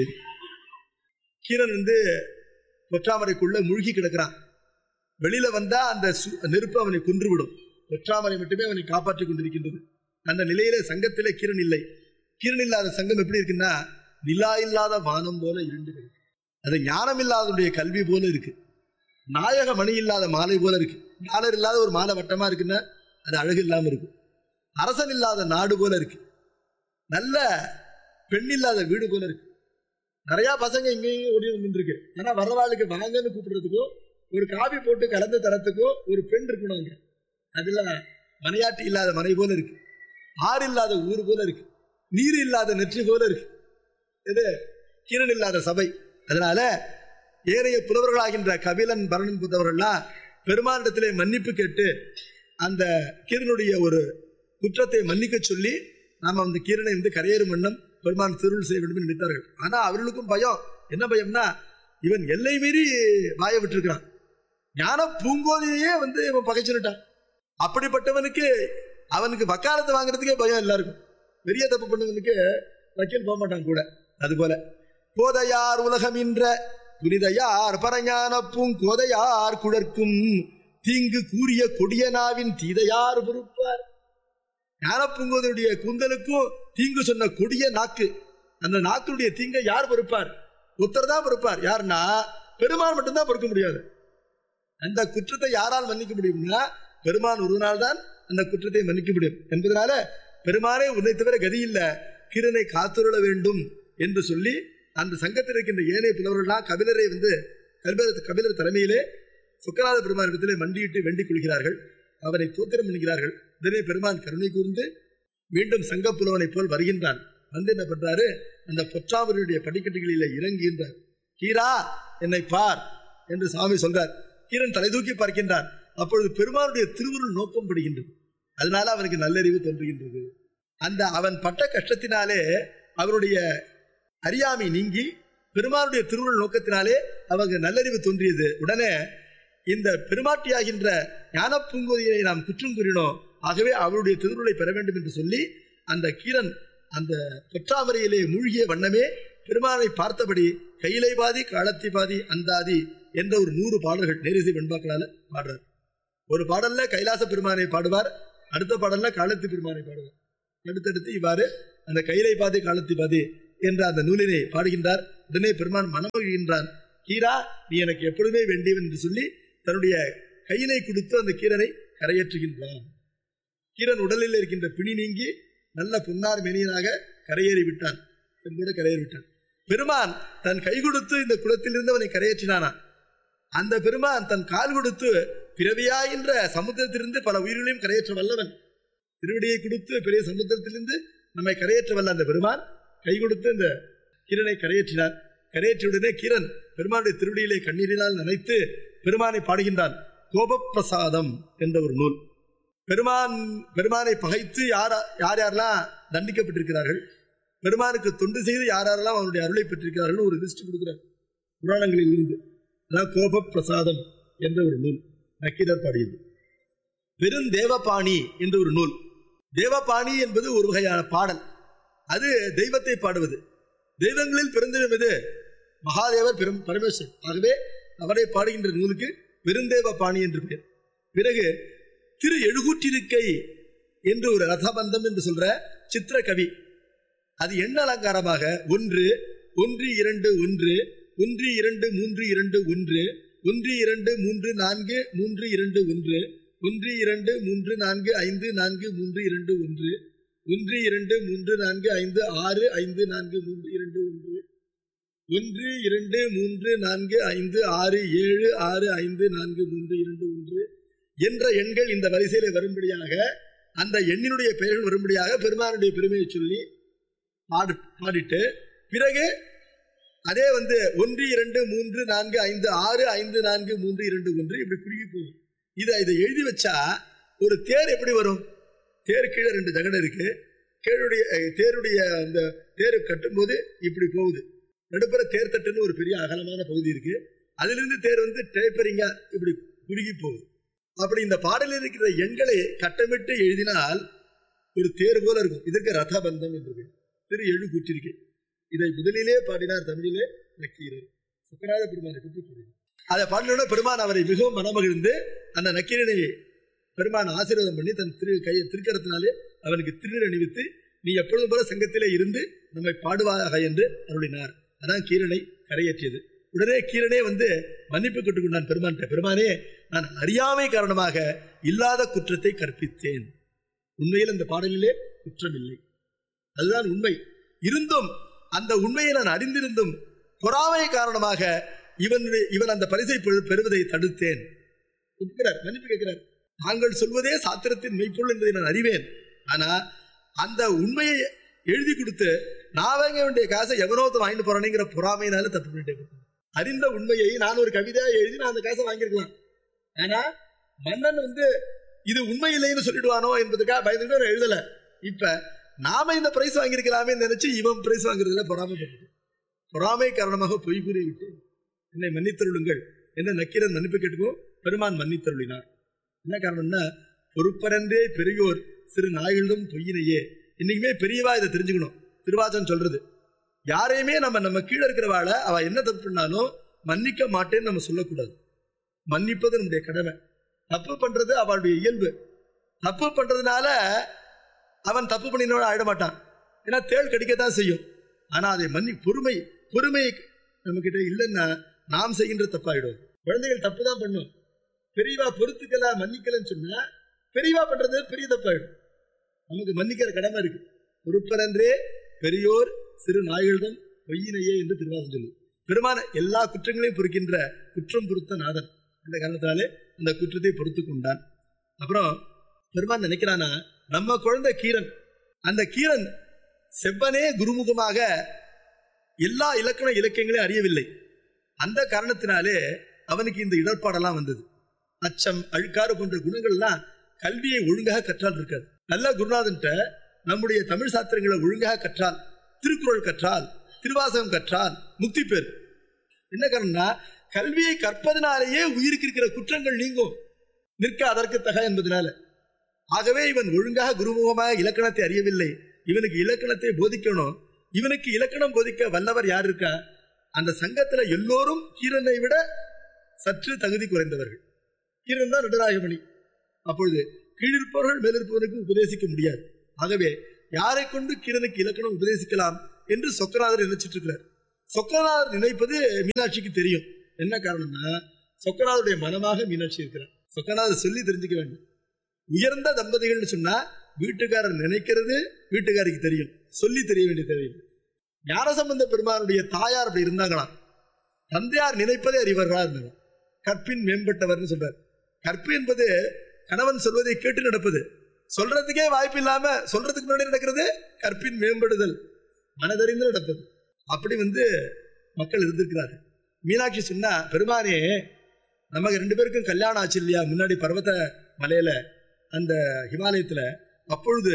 கீரன் வந்து பொற்றாமரைக்குள்ள மூழ்கி கிடக்கிறான் வெளியில வந்தா அந்த சு- நெருப்பு அவனை கொன்றுவிடும் பொற்றாமரை மட்டுமே அவனை காப்பாற்றிக் கொண்டிருக்கின்றது அந்த நிலையில சங்கத்திலே கீரன் இல்லை கீரன் இல்லாத சங்கம் எப்படி இருக்குன்னா நிலா இல்லாத வானம் போல இருண்டு கிடக்கு. அது ஞானம் இல்லாதனுடைய கல்வி போல இருக்கு நாயக மணி இல்லாத மாலை போல இருக்கு டாலர் இல்லாத ஒரு மாலை வட்டமா இருக்குன்னா அது அழகு இல்லாம இருக்கும் அரசன் இல்லாத நாடு போல இருக்கு நல்ல பெண் இல்லாத வீடு போல இருக்கு நிறைய பசங்க இங்கேயும் ஓடி வந்துட்டு இருக்கு ஆனா வரவாளுக்கு வாங்கன்னு கூப்பிடுறதுக்கோ ஒரு காபி போட்டு கலந்து தரத்துக்கோ ஒரு பெண் இருக்கணும் அங்க அதுல மனையாட்டி இல்லாத மனை போல இருக்கு ஆறு இல்லாத ஊர் போல இருக்கு நீர் இல்லாத நெற்றி போல இருக்கு இது கீரன் இல்லாத சபை அதனால ஏனைய புலவர்களாகின்ற கபிலன் பரணன் புத்தவர்கள்லாம் பெருமானிடத்திலே மன்னிப்பு கேட்டு அந்த கீரனுடைய ஒரு குற்றத்தை மன்னிக்க சொல்லி நாம் அந்த கீரனை வந்து கரையேறும் வண்ணம் பெருமான் திருள் செய்ய வேண்டும் என்று நினைத்தார்கள் ஆனா அவர்களுக்கும் பயம் என்ன பயம்னா இவன் எல்லை மீறி வாய விட்டிருக்கிறான் ஞான பூங்கோதையே வந்து இவன் பகைச்சுட்டான் அப்படிப்பட்டவனுக்கு அவனுக்கு வக்காலத்தை வாங்குறதுக்கே பயம் எல்லாருக்கும் பெரிய தப்பு பண்ணவனுக்கு வக்கீல் போக மாட்டான் கூட அது போல போதையார் உலகமின்ற புனிதையார் பரஞான பூங்கோதையார் குழற்கும் தீங்கு கூறிய கொடிய நாவின் தீதையார் பொறுப்பார் ஞானப்பூங்கோதையுடைய கூந்தலுக்கும் தீங்கு சொன்ன கொடிய நாக்கு அந்த நாக்குடைய தீங்கை யார் பொறுப்பார் ஒருத்தர் தான் பொறுப்பார் யாருன்னா பெருமான் மட்டும்தான் பொறுக்க முடியாது அந்த குற்றத்தை யாரால் மன்னிக்க முடியும்னா பெருமான் ஒரு நாள் தான் அந்த குற்றத்தை மன்னிக்க முடியும் என்பதனால பெருமானே உன்னை தவிர கதி இல்ல கிரனை காத்துருள வேண்டும் என்று சொல்லி அந்த சங்கத்தில் இருக்கின்ற ஏனைய புலவர்கள்லாம் கபிலரை வந்து கபிலர் கபிலர் தலைமையிலே சுக்கராத பெருமானிடத்திலே மண்டியிட்டு வேண்டிக் கொள்கிறார்கள் அவரை தோத்திரம் பண்ணுகிறார்கள் உடனே பெருமான் கருணை கூர்ந்து மீண்டும் சங்கப் புலவனைப் போல் வருகின்றான் வந்து என்ன பண்றாரு அந்த பொற்றாமருடைய படிக்கட்டுகளிலே இறங்குகின்றார் கீரா என்னை பார் என்று சாமி சொல்றார் கீரன் தலை தூக்கி பார்க்கின்றான் அப்பொழுது பெருமானுடைய திருவுருள் நோக்கம் படுகின்றது அதனால அவனுக்கு நல்லறிவு தோன்றுகின்றது அந்த அவன் பட்ட கஷ்டத்தினாலே அவருடைய அறியாமை நீங்கி பெருமானுடைய திருவுருள் நோக்கத்தினாலே அவங்க நல்லறிவு தோன்றியது உடனே இந்த பெருமாட்டியாகின்ற ஞான பூங்கோதியை நாம் குற்றம் கூறினோம் ஆகவே அவருடைய திருவுருளை பெற வேண்டும் என்று சொல்லி அந்த கீரன் அந்த பொற்றாமரையிலே மூழ்கிய வண்ணமே பெருமானை பார்த்தபடி கையிலை பாதி காலத்தி பாதி அந்தாதி என்ற ஒரு நூறு பாடல்கள் நேரிசை வெண்பாக்களால பாடுறார் ஒரு பாடல்ல கைலாச பெருமானை பாடுவார் அடுத்த பாடல்ல காலத்தி பெருமானை பாடுவார் அடுத்தடுத்து இவ்வாறு அந்த கைலை பாதி காலத்தி பாதி என்ற அந்த நூலினை பாடுகின்றார் உடனே பெருமான் மனமகிழ்கின்றான் கீரா நீ எனக்கு எப்பொழுதுமே வேண்டியவன் என்று சொல்லி தன்னுடைய கையினை கொடுத்து அந்த கீரனை கரையேற்றுகின்றான் கீரன் உடலில் இருக்கின்ற பிணி நீங்கி நல்ல புன்னார் மெனியனாக கரையேறி விட்டான் கூட கரையேறி விட்டான் பெருமான் தன் கை கொடுத்து இந்த குளத்திலிருந்து அவனை கரையேற்றினானா அந்த பெருமான் தன் கால் கொடுத்து பிறவியாகின்ற சமுத்திரத்திலிருந்து பல உயிர்களையும் கரையேற்ற வல்லவன் திருவடியை கொடுத்து பெரிய சமுத்திரத்திலிருந்து நம்மை கரையேற்ற வல்ல அந்த பெருமான் கை கொடுத்து இந்த கிரனை கரையேற்றினார் கரையேற்றியுடனே கிரண் பெருமானுடைய திருவடியிலே கண்ணீரினால் நனைத்து பெருமானை பாடுகின்றான் கோபப்பிரசாதம் என்ற ஒரு நூல் பெருமான் பெருமானை பகைத்து யார் யார் யாரெல்லாம் தண்டிக்கப்பட்டிருக்கிறார்கள் பெருமானுக்கு தொண்டு செய்து யார் யாரெல்லாம் அவனுடைய அருளை பெற்றிருக்கிறார்கள் ஒரு லிஸ்ட் கொடுக்கிறார் புராணங்களில் இருந்து அதான் கோப பிரசாதம் என்ற ஒரு நூல் நக்கீரர் பாடியது பெருந்தேவபாணி என்ற ஒரு நூல் தேவபாணி என்பது ஒரு வகையான பாடல் அது தெய்வத்தை பாடுவது தெய்வங்களில் பிறந்தவன் எது மகாதேவர் பெரும் பரமேஸ்வரன் ஆகவே அவரை பாடுகின்ற நூலுக்கு பெருந்தேவ பாணி என்று பெயர் பிறகு திரு எழுகூற்றிருக்கை என்று ஒரு ரதபந்தம் என்று சொல்ற சித்திர கவி அது எண்ண அலங்காரமாக ஒன்று ஒன்று இரண்டு ஒன்று ஒன்று இரண்டு மூன்று இரண்டு ஒன்று ஒன்று இரண்டு மூன்று நான்கு மூன்று இரண்டு ஒன்று ஒன்று இரண்டு மூன்று நான்கு ஐந்து நான்கு மூன்று இரண்டு ஒன்று ஒன்று இரண்டு மூன்று நான்கு ஐந்து ஆறு ஐந்து நான்கு மூன்று இரண்டு ஒன்று ஒன்று இரண்டு மூன்று நான்கு ஐந்து ஆறு ஏழு ஆறு ஐந்து நான்கு மூன்று இரண்டு ஒன்று என்ற எண்கள் இந்த வரிசையில வரும்படியாக அந்த எண்ணினுடைய பெயர்கள் வரும்படியாக பெருமானுடைய பெருமையை சொல்லி பாடு பாடிட்டு பிறகு அதே வந்து ஒன்று இரண்டு மூன்று நான்கு ஐந்து ஆறு ஐந்து நான்கு மூன்று இரண்டு ஒன்று இப்படி குறுகி போகும் இதை இதை எழுதி வச்சா ஒரு தேர் எப்படி வரும் தேர் கீழே ரெண்டு ஜகடம் இருக்கு கீழுடைய அஹ், தேருடைய அந்த தேர் கட்டும்போது இப்படி போகுது நடுப்புற தேர் தட்டுன்னு ஒரு பெரிய அகலமான பகுதி இருக்கு அதிலிருந்து தேர் வந்து டேப்பரிங்கா இப்படி குறுகி போகுது அப்படி இந்த பாடலில் இருக்கிற எண்களை கட்டமிட்டு எழுதினால் ஒரு தேர் போல இருக்கும் இதற்கு ரதபந்தம் என்று பெயர். திரு எழு கூற்றிருக்கை இதை முதலிலே பாடினார் தமிழிலே நக்கீரர் சுக்கராத பெருமானை பற்றி பாடினார் அதை பாடினோட பெருமான் அவரை மிகவும் மனமகிழ்ந்து அந்த நக்கீரனை பெருமான் ஆசீர்வாதம் பண்ணி தன் திரு கையை திருக்கரத்தினாலே அவனுக்கு திருநீர் அணிவித்து நீ எப்பொழுதும் போல சங்கத்திலே இருந்து நம்மை பாடுவாயாக என்று அருளினார் அதான் கீரனை கரையேற்றியது உடனே கீரனே வந்து மன்னிப்பு கேட்டுக்கொண்டான் பெருமான்கிட்ட பெருமானே நான் அறியாமை காரணமாக இல்லாத குற்றத்தை கற்பித்தேன் உண்மையில் அந்த பாடலிலே குற்றம் இல்லை அதுதான் உண்மை இருந்தும் அந்த உண்மையை நான் அறிந்திருந்தும் பொறாமை காரணமாக இவன் இவன் அந்த பரிசை பெறு- பெறுவதை தடுத்தேன் ஒப்புக்கிறார் மன்னிப்பு கேட்கிறார் தாங்கள் சொல்வதே சாத்திரத்தின் மெய்ப்பொருள் என்பதை நான் அறிவேன் ஆனா அந்த உண்மையை எழுதி கொடுத்து நான் வாங்க வேண்டிய காசை எவனோத்த வாங்கிட்டு போறானுங்கிற பொறாமையினால தப்பு பண்ணிட்டேன் அறிந்த உண்மையை நான் ஒரு கவிதையா எழுதி நான் அந்த காசை வாங்கியிருக்கலாம் ஆனா மன்னன் வந்து இது உண்மை இல்லைன்னு சொல்லிடுவானோ என்பதுக்காக பயந்துட்டு நான் எழுதல இப்ப நாம இந்த பிரைஸ் வாங்கியிருக்கலாமே நினைச்சு இவன் பிரைஸ் வாங்குறதுல பொறாமைப்பட்டு பொறாமை காரணமாக பொய் கூறி விட்டு என்னை மன்னித்தருளுங்கள் என்ன நக்கீரன் மன்னிப்பு கேட்டுக்கோ பெருமான் மன்னித்தருளினார் என்ன காரணம்னா பொறுப்பரன்றே பெரியோர் சிறு நாய்களும் பொய்யினையே இன்னைக்குமே பெரியவா இதை தெரிஞ்சுக்கணும் திருவாசன் சொல்றது யாரையுமே நம்ம நம்ம கீழே இருக்கிறவாள அவ என்ன தப்பு பண்ணாலும் மன்னிக்க மாட்டேன்னு நம்ம சொல்லக்கூடாது மன்னிப்பது நம்முடைய கடமை தப்பு பண்றது அவளுடைய இயல்பு தப்பு பண்றதுனால அவன் தப்பு பண்ணினோட ஆயிட மாட்டான் ஏன்னா தேள் கடிக்கத்தான் செய்யும் ஆனா அதை மன்னி பொறுமை பொறுமை நம்ம கிட்ட இல்லைன்னா நாம் செய்கின்ற தப்பாயிடும் குழந்தைகள் தப்பு தான் பண்ணும் பெரியவா பொறுத்துக்கலாம் மன்னிக்கலன்னு சொன்னா பெரியவா பண்றது பெரிய தப்பாயிடும் நமக்கு மன்னிக்கிற கடமை இருக்கு பொறுப்பரன்றே பெரியோர் சிறு நாய்களிடம் பொய்யினையே என்று திருவாசம் சொல்லு பெருமான எல்லா குற்றங்களையும் பொறுக்கின்ற குற்றம் பொறுத்த நாதன் அந்த காரணத்தாலே அந்த குற்றத்தை பொறுத்து கொண்டான் அப்புறம் பெருமான் நினைக்கிறானா நம்ம குழந்தை கீரன் அந்த கீரன் செவ்வனே குருமுகமாக எல்லா இலக்கண இலக்கியங்களையும் அறியவில்லை அந்த காரணத்தினாலே அவனுக்கு இந்த இடர்பாடெல்லாம் வந்தது அச்சம் அழுக்காறு போன்ற குணங்கள்லாம் கல்வியை ஒழுங்காக கற்றால் இருக்காது நல்ல குருநாதன்ட்ட நம்முடைய தமிழ் சாஸ்திரங்களை ஒழுங்காக கற்றால் திருக்குறள் கற்றால் திருவாசகம் கற்றால் முக்தி பெறு என்ன காரணம்னா கல்வியை கற்பதனாலேயே உயிருக்கு இருக்கிற குற்றங்கள் நீங்கும் நிற்க அதற்கு தக என்பதனால ஆகவே இவன் ஒழுங்காக குருமுகமாக இலக்கணத்தை அறியவில்லை இவனுக்கு இலக்கணத்தை போதிக்கணும் இவனுக்கு இலக்கணம் போதிக்க வல்லவர் யார் இருக்கா அந்த சங்கத்துல எல்லோரும் கீரனை விட சற்று தகுதி குறைந்தவர்கள் கீரன் தான் நடுராயமணி அப்பொழுது கீழிருப்பவர்கள் மேலிருப்பவனுக்கு உபதேசிக்க முடியாது ஆகவே யாரை கொண்டு கீரனுக்கு இலக்கணம் உபதேசிக்கலாம் என்று சொக்கநாதர் நினைச்சிட்டு இருக்கிறார் சொக்கநாதர் நினைப்பது மீனாட்சிக்கு தெரியும் என்ன காரணம்னா சொக்கநாதருடைய மனமாக மீனாட்சி இருக்கிறார் சொக்கநாதர் சொல்லி தெரிஞ்சுக்க வேண்டும் உயர்ந்த தம்பதிகள்னு சொன்னா வீட்டுக்காரர் நினைக்கிறது வீட்டுக்காரிக்கு தெரியும் சொல்லி தெரிய வேண்டிய தேவையில்லை ஞானசம்பந்த பெருமானுடைய தாயார் அப்படி இருந்தாங்களாம் தந்தையார் நினைப்பதே அறிவர்களா இருந்தாங்க கற்பின் மேம்பட்டவர்னு சொல்றார் கற்பு என்பது கணவன் சொல்வதை கேட்டு நடப்பது சொல்றதுக்கே வாய்ப்பு இல்லாம சொல்றதுக்கு முன்னாடி நடக்கிறது கற்பின் மேம்படுதல் மனதறிந்து நடப்பது அப்படி வந்து மக்கள் இருந்திருக்கிறார்கள் மீனாட்சி சொன்னா பெருமானே நமக்கு ரெண்டு பேருக்கும் கல்யாணம் ஆச்சு இல்லையா முன்னாடி பர்வத மலையில அந்த ஹிமாலயத்துல அப்பொழுது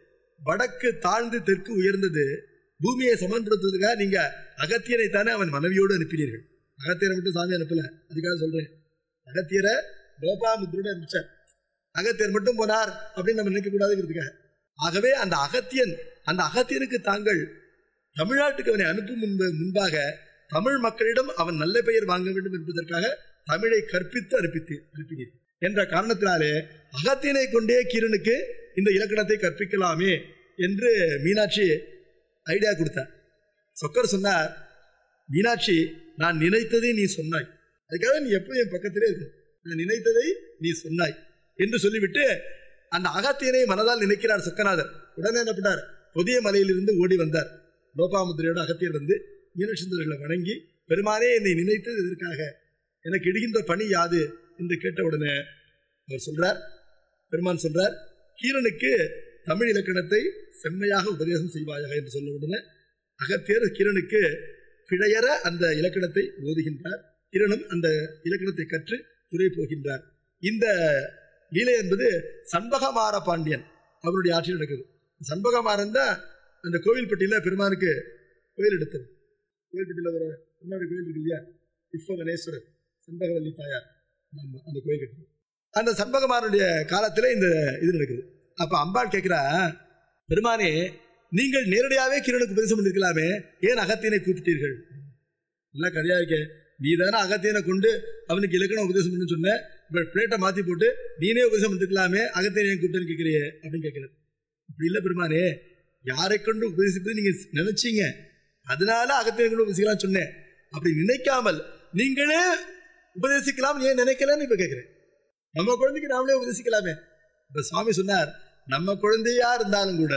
வடக்கு தாழ்ந்து தெற்கு உயர்ந்தது பூமியை சமன்படுத்துவதற்காக நீங்க அகத்தியனை தானே அவன் மனைவியோடு அனுப்பினீர்கள் அகத்தியரை மட்டும் சாமி அனுப்பல அதுக்காக சொல்றேன் அகத்தியரை லோபாமுத்ரோட அனுப்பிச்சார் அகத்தியர் மட்டும் போனார் அப்படின்னு நம்ம நினைக்க கூடாதுங்கிறதுக்காக ஆகவே அந்த அகத்தியன் அந்த அகத்தியனுக்கு தாங்கள் தமிழ்நாட்டுக்கு அவனை அனுப்பும் முன்பு முன்பாக தமிழ் மக்களிடம் அவன் நல்ல பெயர் வாங்க வேண்டும் என்பதற்காக தமிழை கற்பித்து அனுப்பித்து அனுப்பினீர் என்ற காரணத்தினாலே அகத்தியனை கொண்டே கீரனுக்கு இந்த இலக்கணத்தை கற்பிக்கலாமே என்று மீனாட்சி ஐடியா கொடுத்தார் சொக்கர் சொன்னார் மீனாட்சி நான் நினைத்ததை நீ சொன்னாய் அதுக்காக நீ எப்போ என் பக்கத்திலே இருக்க நான் நினைத்ததை நீ சொன்னாய் என்று சொல்லிவிட்டு அந்த அகத்தியனை மனதால் நினைக்கிறார் சொக்கநாதர் உடனே என்ன பண்ணார் புதிய மலையிலிருந்து ஓடி வந்தார் லோபாமுத்திரையோட அகத்தியர் வந்து மீனசுந்தரர்களை வணங்கி பெருமானே என்னை நினைத்தது எதற்காக எனக்கு இடுகின்ற பணி யாது என்று கேட்ட உடனே அவர் சொல்றார் பெருமான் சொல்றார் கீரனுக்கு தமிழ் இலக்கணத்தை செம்மையாக உபதேசம் செய்வாயாக என்று சொல்ல உடனே அகத்தியர் கிரனுக்கு பிழையற அந்த இலக்கணத்தை ஓதுகின்றார் கிரணும் அந்த இலக்கணத்தை கற்று துறை போகின்றார் இந்த லீலை என்பது சண்பகமார பாண்டியன் அவருடைய ஆட்சியில் நடக்குது சண்பகமாறன் தான் அந்த கோவில்பட்டியில பெருமானுக்கு கோயில் எடுத்தது கோவில்பட்டியில ஒரு பெருமானுக்கு கோயில் இருக்கு இல்லையா விஸ்வகணேஸ்வரர் சண்பகவல்லி தாயார் ஆமா, அந்த கோயில் கட்டுது அந்த சண்பகமாரனுடைய காலத்துல இந்த இது நடக்குது அப்ப அம்பாள் கேட்கிறா பெருமானே நீங்கள் நேரடியாவே கிரணுக்கு உபதேசம் பண்ணிருக்கலாமே ஏன் அகத்தியனை கூப்பிட்டீர்கள் நல்லா கதையா இருக்கே நீ தானே அகத்தியனை கொண்டு அவனுக்கு இலக்கணம் உபதேசம் பண்ணு சொன்ன இப்ப பிளேட்டை மாத்தி போட்டு நீனே உபதேசம் பண்ணிருக்கலாமே அகத்தியனை ஏன் கூப்பிட்டேன்னு கேட்கிறியே அப்படின்னு கேட்கிறார் அப்படி இல்ல பெருமானே யாரை கொண்டு உபதேசிப்பது நீங்க நினைச்சீங்க அதனால அகத்தியனை கொண்டு உபதேசிக்கலாம் சொன்னேன் அப்படி நினைக்காமல் நீங்களே உபதேசிக்கலாம் ஏன் நினைக்கலன்னு இப்ப கேட்கிறேன் நம்ம குழந்தைக்கு நாமளே உபதேசிக்கலாமே இப்ப சுவாமி சொன்னார் நம்ம குழந்தையா இருந்தாலும் கூட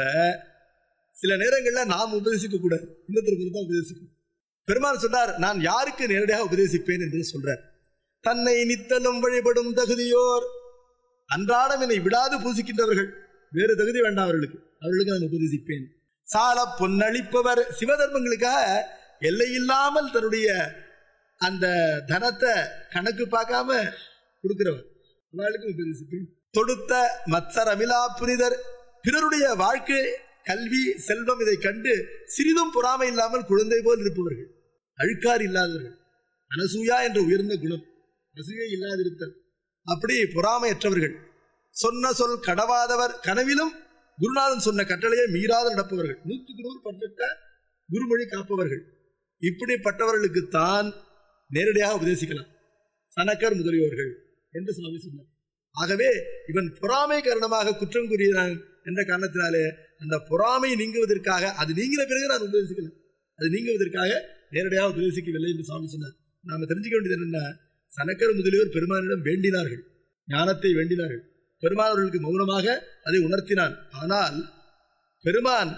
சில நேரங்கள்ல நாம் உபதேசிக்க கூடாது இன்னொருத்தருக்கு தான் உபதேசிக்கும் பெருமாள் சொன்னார் நான் யாருக்கு நேரடியாக உபதேசிப்பேன் என்று சொல்றார் தன்னை நித்தலும் வழிபடும் தகுதியோர் அன்றாடம் என்னை விடாது பூசிக்கின்றவர்கள் வேறு தகுதி வேண்டாம் அவர்களுக்கு அவர்களுக்கு நான் உபதேசிப்பேன் சால பொன்னளிப்பவர் சிவதர்மங்களுக்காக எல்லை இல்லாமல் தன்னுடைய அந்த தனத்தை கணக்கு பார்க்காம கொடுக்கிறவர் அவர்களுக்கு உபதேசிப்பேன் தொடுத்த மத்சரமிலா புனிதர் பிறருடைய வாழ்க்கை கல்வி செல்வம் இதை கண்டு சிறிதும் பொறாமை இல்லாமல் குழந்தை போல் இருப்பவர்கள் அழுக்கார் இல்லாதவர்கள் அனசூயா என்ற உயர்ந்த குணம் அசூயை இல்லாதிருத்தல் அப்படி பொறாமையற்றவர்கள் சொன்ன சொல் கடவாதவர் கனவிலும் குருநாதன் சொன்ன கட்டளையை மீறாத நடப்பவர்கள் நூற்றுக்கு நூறு பர்ஃபெக்ட குருமொழி காப்பவர்கள் இப்படிப்பட்டவர்களுக்கு தான் நேரடியாக உபதேசிக்கலாம் சனக்கர் முதலியோர்கள் என்று சுவாமி சொன்னார் ஆகவே இவன் பொறாமை காரணமாக குற்றம் கூறினான் என்ற காரணத்தினாலே அந்த பொறாமை நீங்குவதற்காக அது நீங்கின பிறகு நான் உபதேசிக்கலாம் அது நீங்குவதற்காக நேரடியாக உபதேசிக்கவில்லை என்று சுவாமி சொன்னார் நாம தெரிஞ்சுக்க வேண்டியது என்னன்னா சனக்கர் முதலியோர் பெருமானிடம் வேண்டினார்கள் ஞானத்தை வேண்டினார்கள் பெருமான் அவர்களுக்கு மௌனமாக அதை உணர்த்தினான் ஆனால் பெருமான்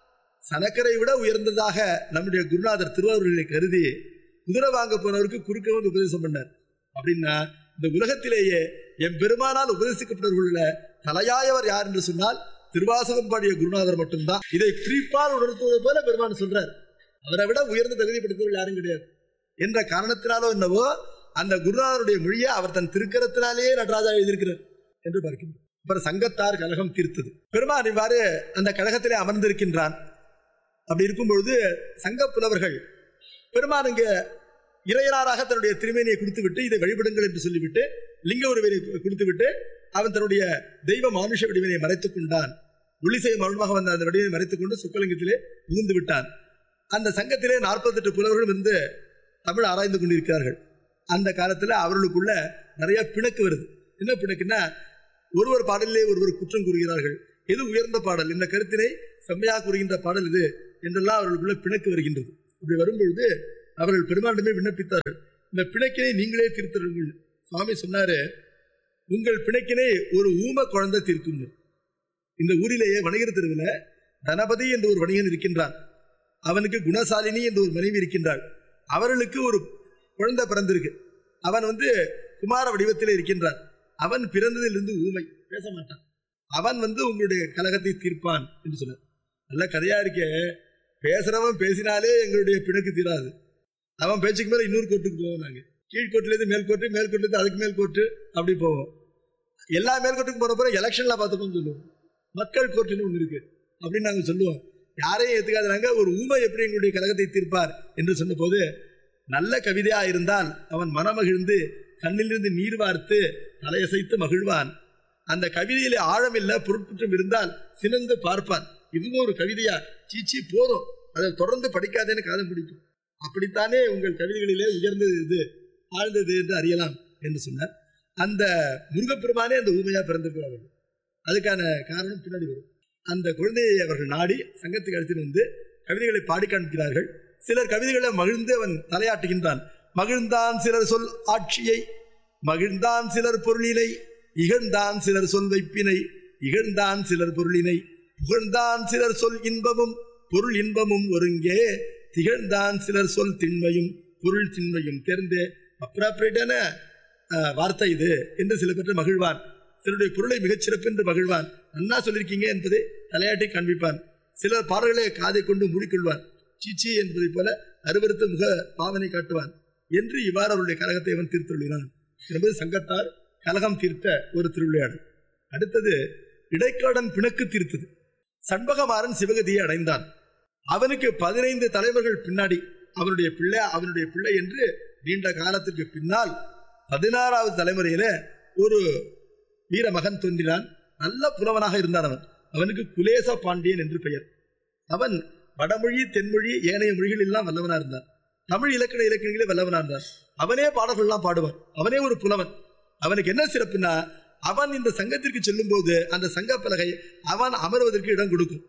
சனக்கரை விட உயர்ந்ததாக நம்முடைய குருநாதர் திருவாரூரிலே கருதி குதிரை வாங்க போனவருக்கு குறுக்க வந்து உபதேசம் பண்ணார் அப்படின்னா இந்த உலகத்திலேயே என் பெருமானால் உபதேசிக்கப்பட்டவர்கள தலையாயவர் யார் என்று சொன்னால் திருவாசகம் பாடிய குருநாதர் மட்டும்தான் இதை குறிப்பால் உணர்த்துவது போல பெருமான் சொல்றார் அவரை விட உயர்ந்த தகுதி படுத்தவர்கள் யாரும் கிடையாது என்ற காரணத்தினாலோ என்னவோ அந்த குருநாதருடைய மொழியை அவர் தன் திருக்கரத்தினாலேயே நடராஜா எழுதியிருக்கிறார் என்று பார்க்கின்றோம் அப்புறம் சங்கத்தார் கழகம் தீர்த்தது பெருமான் இவ்வாறு அந்த கழகத்திலே அமர்ந்திருக்கின்றான் அப்படி இருக்கும் பொழுது சங்க புலவர்கள் பெருமான் இங்க இறையனாராக தன்னுடைய திருமேனியை கொடுத்து விட்டு இதை வழிபடுங்கள் என்று சொல்லிவிட்டு லிங்க உருவினை கொடுத்து விட்டு அவன் தன்னுடைய தெய்வ மானுஷ வடிவினை மறைத்துக் கொண்டான் ஒளிசை மருமாக வந்த அந்த வடிவினை மறைத்துக் கொண்டு சுக்கலிங்கத்திலே புகுந்து விட்டான் அந்த சங்கத்திலே நாற்பத்தெட்டு புலவர்கள் வந்து தமிழ் ஆராய்ந்து கொண்டிருக்கிறார்கள் அந்த காலத்துல அவர்களுக்குள்ள நிறைய பிணக்கு வருது என்ன பிணக்குன்னா ஒருவர் பாடலிலே ஒருவர் குற்றம் கூறுகிறார்கள் எது உயர்ந்த பாடல் இந்த கருத்தினை செம்மையாக கூறுகின்ற பாடல் இது என்றெல்லாம் அவர்களுக்குள்ள பிணக்கு வருகின்றது இப்படி வரும்பொழுது அவர்கள் பெருமானிடமே விண்ணப்பித்தார்கள் இந்த பிணக்கினை நீங்களே தீர்த்தருங்கள் சுவாமி சொன்னாரு உங்கள் பிணக்கினை ஒரு ஊம குழந்தை தீர்க்கும் இந்த ஊரிலேயே வணிகர் தெருவில் தனபதி என்ற ஒரு வணிகன் இருக்கின்றான் அவனுக்கு குணசாலினி என்ற ஒரு மனைவி இருக்கின்றாள் அவர்களுக்கு ஒரு குழந்தை பிறந்திருக்கு அவன் வந்து குமார வடிவத்தில் இருக்கின்றான் அவன் பிறந்ததிலிருந்து ஊமை பேச மாட்டான் அவன் வந்து உங்களுடைய கலகத்தை தீர்ப்பான் என்று சொன்னார் நல்ல கதையா இருக்கே பேசுறவன் பேசினாலே எங்களுடைய பிணக்கு தீராது அவன் பேச்சுக்கு மேல இன்னொரு கோர்ட்டுக்கு போவோம் நாங்க கீழ்கோட்டுல இருந்து மேல் கோர்ட்டு மேல் கோர்ட்டுல இருந்து அதுக்கு மேல் கோர்ட்டு அப்படி போவோம் எல்லா மேல் கோர்ட்டுக்கு போன பிறகு எலெக்ஷன்ல பார்த்துப்போம்னு சொல்லுவோம் மக்கள் கோர்ட்டுன்னு ஒன்று இருக்கு அப்படின்னு நாங்க சொல்லுவோம் யாரையும் ஏத்துக்காதனாங்க ஒரு ஊமை எப்படி எங்களுடைய கழகத்தை தீர்ப்பார் என்று சொன்ன போது நல்ல கவிதையா இருந்தால் அவன் மனமகிழ்ந்து கண்ணிலிருந்து நீர் வார்த்து தலையசைத்து மகிழ்வான் அந்த கவிதையிலே ஆழமில்ல பொருட்குற்றம் இருந்தால் சினந்து பார்ப்பான் இதுவும் ஒரு கவிதையா சீச்சி போதும் அதை தொடர்ந்து படிக்காதேன்னு காதம் பிடிக்கும் அப்படித்தானே உங்கள் கவிதைகளிலே உயர்ந்தது இது ஆழ்ந்தது என்று அறியலாம் என்று சொன்னார் அந்த முருகப்பெருமானே அந்த ஊமையா பிறந்திருக்கிறார்கள் அதுக்கான காரணம் பின்னாடி வரும் அந்த குழந்தையை அவர்கள் நாடி சங்கத்துக்கு அழைத்து வந்து கவிதைகளை பாடி காண்கிறார்கள் சிலர் கவிதைகளை மகிழ்ந்து அவன் தலையாட்டுகின்றான் மகிழ்ந்தான் சிலர் சொல் ஆட்சியை மகிழ்ந்தான் சிலர் பொருளினை இகழ்ந்தான் சிலர் சொல் வைப்பினை இகழ்ந்தான் சிலர் பொருளினை புகழ்ந்தான் சிலர் சொல் இன்பமும் பொருள் இன்பமும் ஒருங்கே திகழ்ந்தான் சிலர் சொல் திண்மையும் பொருள் திண்மையும் தெரிந்தே அப்ராப்ரேட்டான வார்த்தை இது என்று சில பேர் மகிழ்வான் சிலருடைய பொருளை மிகச் சிறப்பு என்று மகிழ்வான் நன்னா சொல்லியிருக்கீங்க என்பதை தலையாட்டி காண்பிப்பான் சிலர் பாடல்களை காதை கொண்டு மூடிக்கொள்வான் சீச்சி என்பதை போல அருவருத்த முக பாவனை காட்டுவான் என்று இவ்வாறு அவருடைய கழகத்தை அவன் தீர்த்துள்ளான் என்பது சங்கத்தார் கலகம் தீர்த்த ஒரு திருவிளையாடல் அடுத்தது இடைக்காடன் பிணக்கு தீர்த்தது சண்பகமாறன் சிவகதியை அடைந்தான் அவனுக்கு பதினைந்து தலைவர்கள் பின்னாடி அவனுடைய பிள்ளை அவனுடைய பிள்ளை என்று நீண்ட காலத்திற்கு பின்னால் பதினாறாவது தலைமுறையில ஒரு வீர மகன் தோன்றினான் நல்ல புலவனாக இருந்தான் அவன் அவனுக்கு குலேச பாண்டியன் என்று பெயர் அவன் வடமொழி தென்மொழி ஏனைய மொழிகள் எல்லாம் வல்லவனா இருந்தான் தமிழ் இலக்கண இலக்கணங்களே வல்லவனா இருந்தான் அவனே பாடல்கள்லாம் பாடுவான் அவனே ஒரு புலவன் அவனுக்கு என்ன சிறப்புனா அவன் இந்த சங்கத்திற்கு செல்லும் போது அந்த சங்க பலகை அவன் அமர்வதற்கு இடம் கொடுக்கும்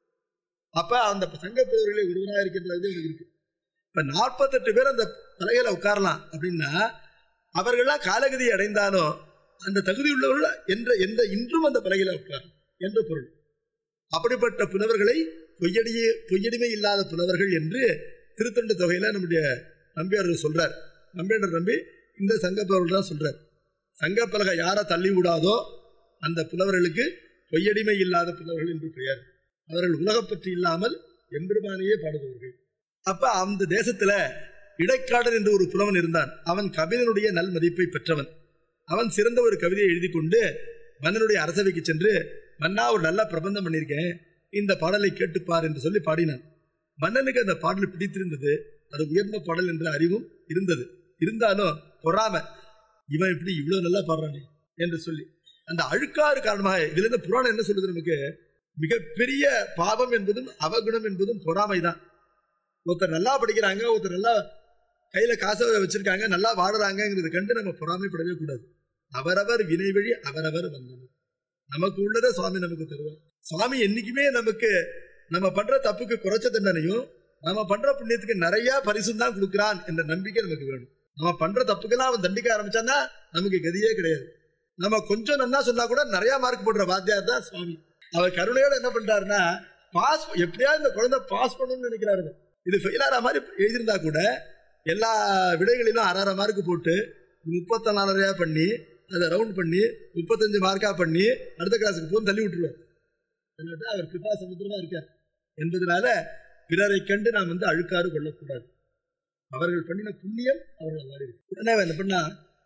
அப்ப அந்த சங்க புலவர்களே ஒருவனாக இருக்கின்றது இருக்கு இப்ப நாற்பத்தெட்டு பேர் அந்த பலகையில உட்காரலாம் அப்படின்னா அவர்கள்லாம் காலகதி அடைந்தாலும் அந்த தகுதி உள்ளவர்கள் என்ற எந்த இன்றும் அந்த பலகையில உட்காரும் என்ற பொருள் அப்படிப்பட்ட புலவர்களை பொய்யடியே பொய்யடிமை இல்லாத புலவர்கள் என்று திருத்தொண்டு தொகையில நம்முடைய நம்பியார்கள் சொல்றார் நம்பியாளர் நம்பி இந்த சங்க புலவர்கள் தான் சொல்றார் சங்க பலகை யாரை தள்ளி விடாதோ அந்த புலவர்களுக்கு பொய்யடிமை இல்லாத புலவர்கள் என்று பெயர் அவர்கள் உலகப் பற்றி இல்லாமல் எம்பெருமானையே பாடுபவர்கள் அப்ப அந்த தேசத்துல இடைக்காடர் என்று ஒரு புலவன் இருந்தான் அவன் கவிதனுடைய நல் மதிப்பை பெற்றவன் அவன் சிறந்த ஒரு கவிதையை எழுதி கொண்டு மன்னனுடைய அரசவைக்கு சென்று மன்னா ஒரு நல்ல பிரபந்தம் பண்ணியிருக்கேன் இந்த பாடலை கேட்டுப்பார் என்று சொல்லி பாடினான் மன்னனுக்கு அந்த பாடல் பிடித்திருந்தது அது உயர்ந்த பாடல் என்ற அறிவும் இருந்தது இருந்தாலும் பொறாம இவன் இப்படி இவ்வளவு நல்லா பாடுறானே என்று சொல்லி அந்த அழுக்காறு காரணமாக இதுல இருந்து புராணம் என்ன சொல்லுது நமக்கு மிகப்பெரிய பாவம் என்பதும் அவகுணம் என்பதும் பொறாமை தான் ஒருத்தர் நல்லா படிக்கிறாங்க ஒருத்தர் நல்லா கையில காசை வச்சிருக்காங்க நல்லா வாடுறாங்கிறத கண்டு நம்ம பொறாமைப்படவே கூடாது அவரவர் வினை வழி அவரவர் வந்தனர் நமக்கு உள்ளதை சுவாமி நமக்கு தருவார் சுவாமி என்னைக்குமே நமக்கு நம்ம பண்ற தப்புக்கு குறைச்ச தண்டனையும் நம்ம பண்ற புண்ணியத்துக்கு நிறைய பரிசும் தான் கொடுக்கிறான் என்ற நம்பிக்கை நமக்கு வேணும் நம்ம பண்ற தப்புக்கெல்லாம் அவன் தண்டிக்க ஆரம்பிச்சான்னா நமக்கு கதியே கிடையாது நம்ம கொஞ்சம் நன்னா சொன்னா கூட நிறைய மார்க் போடுற வாத்தியார் தான் சுவாமி அவர் கருணையோட என்ன பண்றாருன்னா பாஸ் எப்படியாவது இந்த குழந்தை பாஸ் பண்ணணும்னு நினைக்கிறாரு இது ஃபெயில் ஆகிற மாதிரி எழுதியிருந்தா கூட எல்லா விடைகளிலும் அரை அரை மார்க் போட்டு முப்பத்தி நாலரையா பண்ணி அதை ரவுண்ட் பண்ணி முப்பத்தஞ்சு மார்க்கா பண்ணி அடுத்த கிளாஸுக்கு போய் தள்ளி விட்டுருவார் அதனால அவர் பிதா சமுத்திரமா இருக்கார் என்பதனால பிறரை கண்டு நாம் வந்து அழுக்காறு கொள்ளக்கூடாது அவர்கள் பண்ணின புண்ணியம் அவர்கள் மாதிரி இருக்கு உடனே அவன் என்ன பண்ணா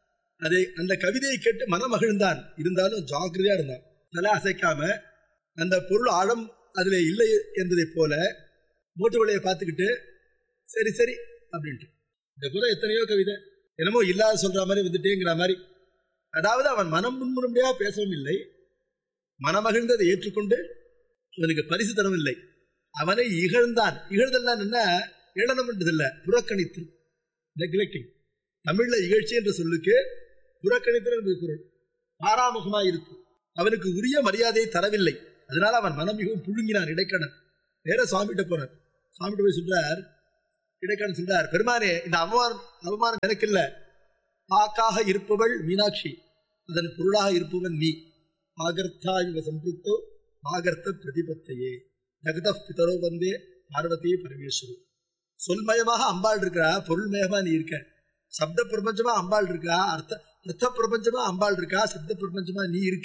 அதை அந்த கவிதையை கேட்டு மனம் மகிழ்ந்தான் இருந்தாலும் ஜாக்கிரதையா இருந்தான் தலை அசைக்காம அந்த பொருள் ஆழம் அதுல இல்லை என்பதை போல மூட்டு வழியை பார்த்துக்கிட்டு சரி சரி அப்படின்ட்டு இந்த கூட எத்தனையோ கவிதை என்னமோ இல்லாத சொல்ற மாதிரி வந்துட்டேங்கிற மாதிரி அதாவது அவன் மனம் முன்முறையா பேசவும் இல்லை மனமகிழ்ந்ததை ஏற்றுக்கொண்டு அவனுக்கு பரிசு தரவும் இல்லை அவனை இகழ்ந்தான் இகழ்தல்லாம் என்ன ஏளனம் என்றதில்ல புறக்கணித்து நெக்லெக்டிங் தமிழ்ல இகழ்ச்சி என்ற சொல்லுக்கு புறக்கணித்தல் என்பது பொருள் பாராமுகமாய் இருக்கும் அவனுக்கு உரிய மரியாதையை தரவில்லை அதனால அவன் மனம் மிகவும் புழுங்கினான் இடைக்கடன் நேர சுவாமிகிட்ட போனார் சுவாமிகிட்ட போய் சொல்றார் இடைக்காரன் சொல்றார் பெருமானே இந்த அவமானம் அவமானம் எனக்கு இல்ல பாக்காக இருப்பவள் மீனாட்சி அதன் பொருளாக இருப்பவன் நீ ஆகர்த்தா இவ சம்பிருத்தோ ஆகர்த்த பிரதிபத்தையே ஜெகத பிதரோ வந்தே பார்வதி பரமேஸ்வரு சொல்மயமாக அம்பாள் இருக்கிறா பொருள்மயமா நீ இருக்க சப்த பிரபஞ்சமா அம்பாள் இருக்கா அர்த்த அர்த்த பிரபஞ்சமா அம்பாள் இருக்கா சப்த பிரபஞ்சமா நீ இருக்க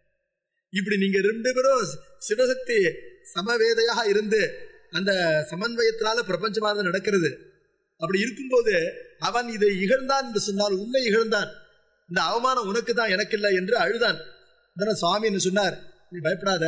இப்படி நீங்க ரெண்டு பேரும் சிவசக்தி சமவேதையாக இருந்து அந்த சமன்வயத்தினால பிரபஞ்சமாக நடக்கிறது அப்படி இருக்கும்போது அவன் இதை இகழ்ந்தான் என்று சொன்னால் உண்மை இகழ்ந்தான் இந்த அவமானம் உனக்கு தான் எனக்கு இல்லை என்று அழுதான் அதனால சுவாமி என்ன சொன்னார் நீ பயப்படாத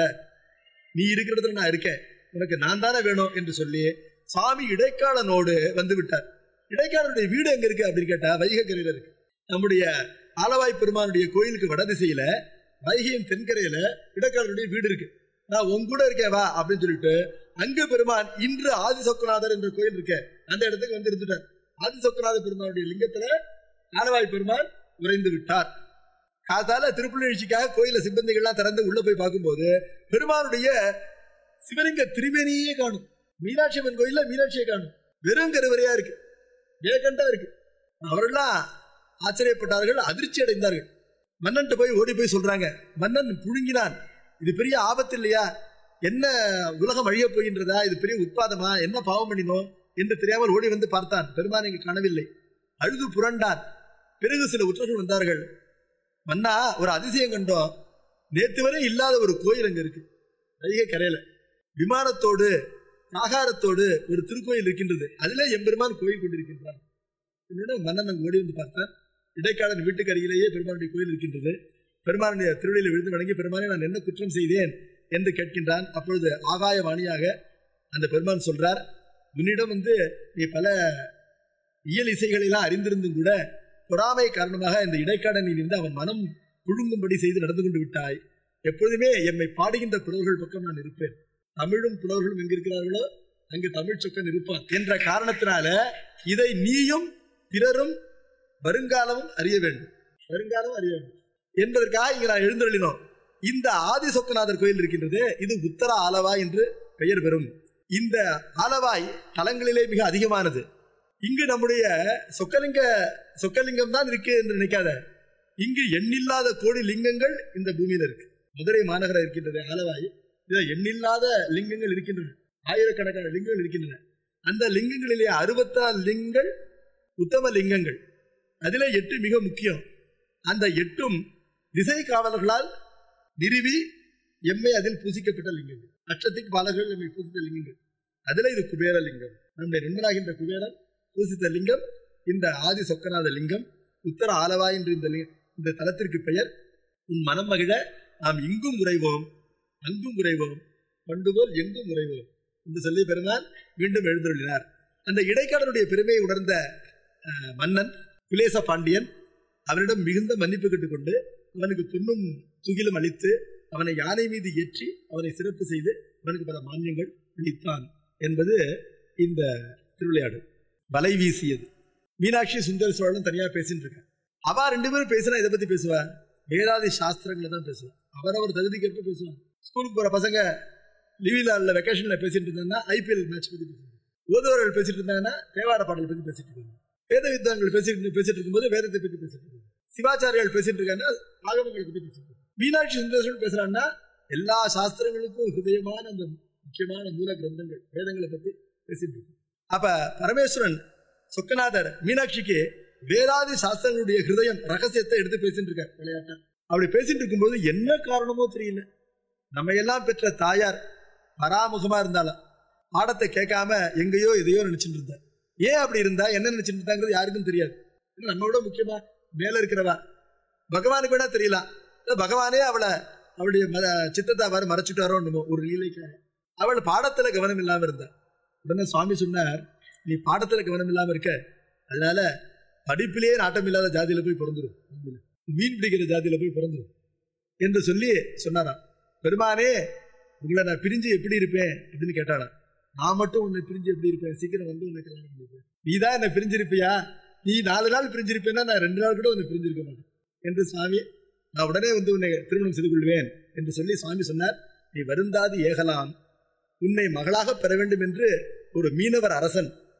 நீ இருக்கிற இடத்துல நான் இருக்கேன் உனக்கு நான் தானே வேணும் என்று சொல்லி சுவாமி இடைக்காலனோடு வந்து விட்டார் இடைக்காலனுடைய வீடு எங்க இருக்கு அப்படின்னு கேட்டா வைகக்கரையில இருக்கு நம்முடைய ஆலவாய் பெருமானுடைய கோயிலுக்கு வடதிசையில வைகையின் தென்கரையில இடைக்காலனுடைய வீடு இருக்கு நான் உன் கூட இருக்கேன் வா அப்படின்னு சொல்லிட்டு அங்கு பெருமான் இன்று ஆதிசொக்கநாதர் என்ற கோயில் இருக்க அந்த இடத்துக்கு வந்து இருந்துட்டார் ஆதிசொக்கநாத பெருமானுடைய லிங்கத்துல ஆலவாய் பெருமான் உறைந்து விட்டார் காத்தால திருப்புள்ளழ்ச்சிக்காக கோயில சிப்பந்திகள்லாம் திறந்து உள்ள போய் பார்க்கும்போது பெருமானுடைய சிவலிங்க திரிவேணியே காணும் மீனாட்சி அம்மன் கோயில்ல மீனாட்சியை காணும் வெறும் கருவறையா இருக்கு வேகண்டா இருக்கு அவரெல்லாம் ஆச்சரியப்பட்டார்கள் அதிர்ச்சி அடைந்தார்கள் மன்னன்ட்ட போய் ஓடி போய் சொல்றாங்க மன்னன் புழுங்கினான் இது பெரிய ஆபத்து இல்லையா என்ன உலகம் அழிய போகின்றதா இது பெரிய உட்பாதமா என்ன பாவம் பண்ணினோம் என்று தெரியாமல் ஓடி வந்து பார்த்தான் பெருமான் இங்கு காணவில்லை அழுது புரண்டான் பிறகு சில உற்றர்கள் வந்தார்கள் மன்னா ஒரு அதிசயம் கண்டோம் நேத்து வரை இல்லாத ஒரு கோயில் அங்க இருக்கு வைகை கரையில விமானத்தோடு ஆகாரத்தோடு ஒரு திருக்கோயில் இருக்கின்றது அதிலே எம்பெருமான் கோயில் கொண்டிருக்கின்றான் என்னோட மன்னன் அங்கு ஓடி வந்து பார்த்தான் இடைக்காலன் வீட்டுக்கு அருகிலேயே பெருமானுடைய கோயில் இருக்கின்றது பெருமானுடைய திருவள்ளியில் விழுந்து வணங்கி பெருமானை நான் என்ன குற்றம் செய்தேன் என்று கேட்கின்றான் அப்பொழுது ஆகாய வாணியாக அந்த பெருமான் சொல்றார் உன்னிடம் வந்து நீ பல இயல் இசைகளெல்லாம் அறிந்திருந்தும் கூட பொறாமை காரணமாக இந்த இடைக்காடனை நின்று அவன் மனம் புழுங்கும்படி செய்து நடந்து கொண்டு விட்டாய் எப்பொழுதுமே எம்மை பாடுகின்ற புலவர்கள் பக்கம் நான் இருப்பேன் தமிழும் புலவர்களும் எங்க இருக்கிறார்களோ அங்கு தமிழ் சொக்கன் இருப்பான் என்ற காரணத்தினால இதை நீயும் பிறரும் வருங்காலமும் அறிய வேண்டும் வருங்காலம் அறிய வேண்டும் என்பதற்காக இங்க நான் எழுந்தருளினோம் இந்த ஆதி சொக்கநாதர் கோயில் இருக்கின்றது இது உத்தர ஆலவாய் என்று பெயர் பெறும் இந்த ஆலவாய் தலங்களிலே மிக அதிகமானது இங்கு நம்முடைய சொக்கலிங்க சொக்கலிங்கம் தான் இருக்கு என்று நினைக்காத இங்கு எண்ணில்லாத கோடி லிங்கங்கள் இந்த பூமியில இருக்கு மதுரை மாநகரம் இருக்கின்றது ஆலவாய் இதுல எண்ணில்லாத லிங்கங்கள் இருக்கின்றன ஆயிரக்கணக்கான லிங்கங்கள் இருக்கின்றன அந்த லிங்கங்களிலே அறுபத்தாறு லிங்கங்கள் உத்தம லிங்கங்கள் அதிலே எட்டு மிக முக்கியம் அந்த எட்டும் திசை காவலர்களால் நிறுவி எம்மை அதில் பூசிக்கப்பட்ட லிங்கங்கள் அச்சத்துக்கு பாலர்கள் நம்மை பூசித்த லிங்கங்கள் அதுல இது குபேர லிங்கம் நம்முடைய நண்பனாகின்ற குபேரன் பூசித்த லிங்கம் இந்த ஆதி சொக்கநாத லிங்கம் உத்தர ஆலவாய் என்று இந்த லி- இந்த தலத்திற்கு பெயர் உன் மனம் மகிழ நாம் இங்கும் உறைவோம் அங்கும் உறைவோம் பண்டுபோல் எங்கும் உறைவோம் என்று சொல்லி பெருமான் மீண்டும் எழுந்தருளினார் அந்த இடைக்காலனுடைய பெருமையை உணர்ந்த அஹ், மன்னன் குலேச பாண்டியன் அவனிடம் மிகுந்த மன்னிப்பு கேட்டுக்கொண்டு அவனுக்கு பொன்னும் துகிலும் அளித்து அவனை யானை மீது ஏற்றி அவனை சிறப்பு செய்து அவனுக்கு பல மானியங்கள் அளித்தான் என்பது இந்த திருவிளையாடு வலை வீசியது மீனாட்சி சுந்தர சோழன் தனியா பேசிட்டு இருக்கான் அவ ரெண்டு பேரும் பேசினா இதை பத்தி பேசுவா வேதாதி சாஸ்திரங்களை தான் பேசுவா அவரவர் தகுதிக்கேற்ப பேசுவாங்க ஸ்கூலுக்கு போற பசங்க லீவில் அல்ல வெக்கேஷன்ல பேசிட்டு இருந்தாங்கன்னா ஐபிஎல் மேட்ச் பத்தி பேசுவாங்க ஓதுவர்கள் பேசிட்டு இருந்தாங்கன்னா தேவார பாடல் பத்தி பேசிட்டு இருக்காங்க வேத வித்வான்கள் பேசிட்டு பேசிட்டு இருக்கும்போது வேதத்தை பத்தி பேசிட்டு இருக்காங்க சிவாச்சாரியால் பேசிட்டு இருக்காங்கன்னா ஆகமங்களை பத்தி பேசிட்டு இருக்காங்க மீனாட்சி சுந்தரேஸ்வரன் பேசுறான்னா எல்லா சாஸ்திரங்களுக்கும் ஹிருதயமான அந்த முக்கியமான மூல கிரந்தங்கள் வேதங்களை பத்தி பேசிட்டு இருக்கு அப்ப பரமேஸ்வரன் சொக்கநாதர் மீனாட்சிக்கு வேதாதி சாஸ்திரங்களுடைய ஹிருதயம் ரகசியத்தை எடுத்து பேசிட்டு இருக்கார் விளையாட்டா அப்படி பேசிட்டு இருக்கும்போது என்ன காரணமோ தெரியல நம்ம எல்லாம் பெற்ற தாயார் பராமுகமா இருந்தாலும் பாடத்தை கேட்காம எங்கேயோ எதையோ நினைச்சிட்டு இருந்தா ஏன் அப்படி இருந்தா என்ன நினைச்சிட்டு இருந்தாங்கிறது யாருக்கும் தெரியாது ஏன்னா நம்ம விட முக்கியமா மேல இருக்கிறவா பகவானுக்கு வேணா தெரியலாம் இல்ல பகவானே அவளை அவளுடைய மத சித்தத்தை அவர் மறைச்சிட்டாரோ என்னமோ ஒரு லீலைக்காக அவள் பாடத்துல கவனம் இல்லாம இருந்தா உடனே சுவாமி சொன்னார் நீ பாடத்துல கவனம் இல்லாம இருக்க அதனால படிப்பிலேயே நாட்டம் இல்லாத ஜாதியில போய் பிறந்துரும் மீன் பிடிக்கிற ஜாதியில போய் பிறந்துரும் என்று சொல்லி சொன்னாராம் பெருமானே உங்களை நான் பிரிஞ்சு எப்படி இருப்பேன் அப்படின்னு கேட்டாராம் நான் மட்டும் உன்னை பிரிஞ்சு எப்படி இருப்பேன் சீக்கிரம் வந்து உன்னை கல்யாணம் பண்ணிப்பேன் நீ தான் என்னை பிரிஞ்சிருப்பியா நீ நாலு நாள் பிரிஞ்சிருப்பேன்னா நான் ரெண்டு நாள் கூட உன்னை பிரிஞ்சிருக்க மாட்டேன் என்று சுவாமி நான் உடனே வந்து உன்னை திருமணம் செய்து கொள்வேன் என்று சொல்லி சுவாமி சொன்னார் நீ வருந்தாது ஏகலாம் உன்னை மகளாக பெற வேண்டும் என்று ஒரு மீனவர் அரசன்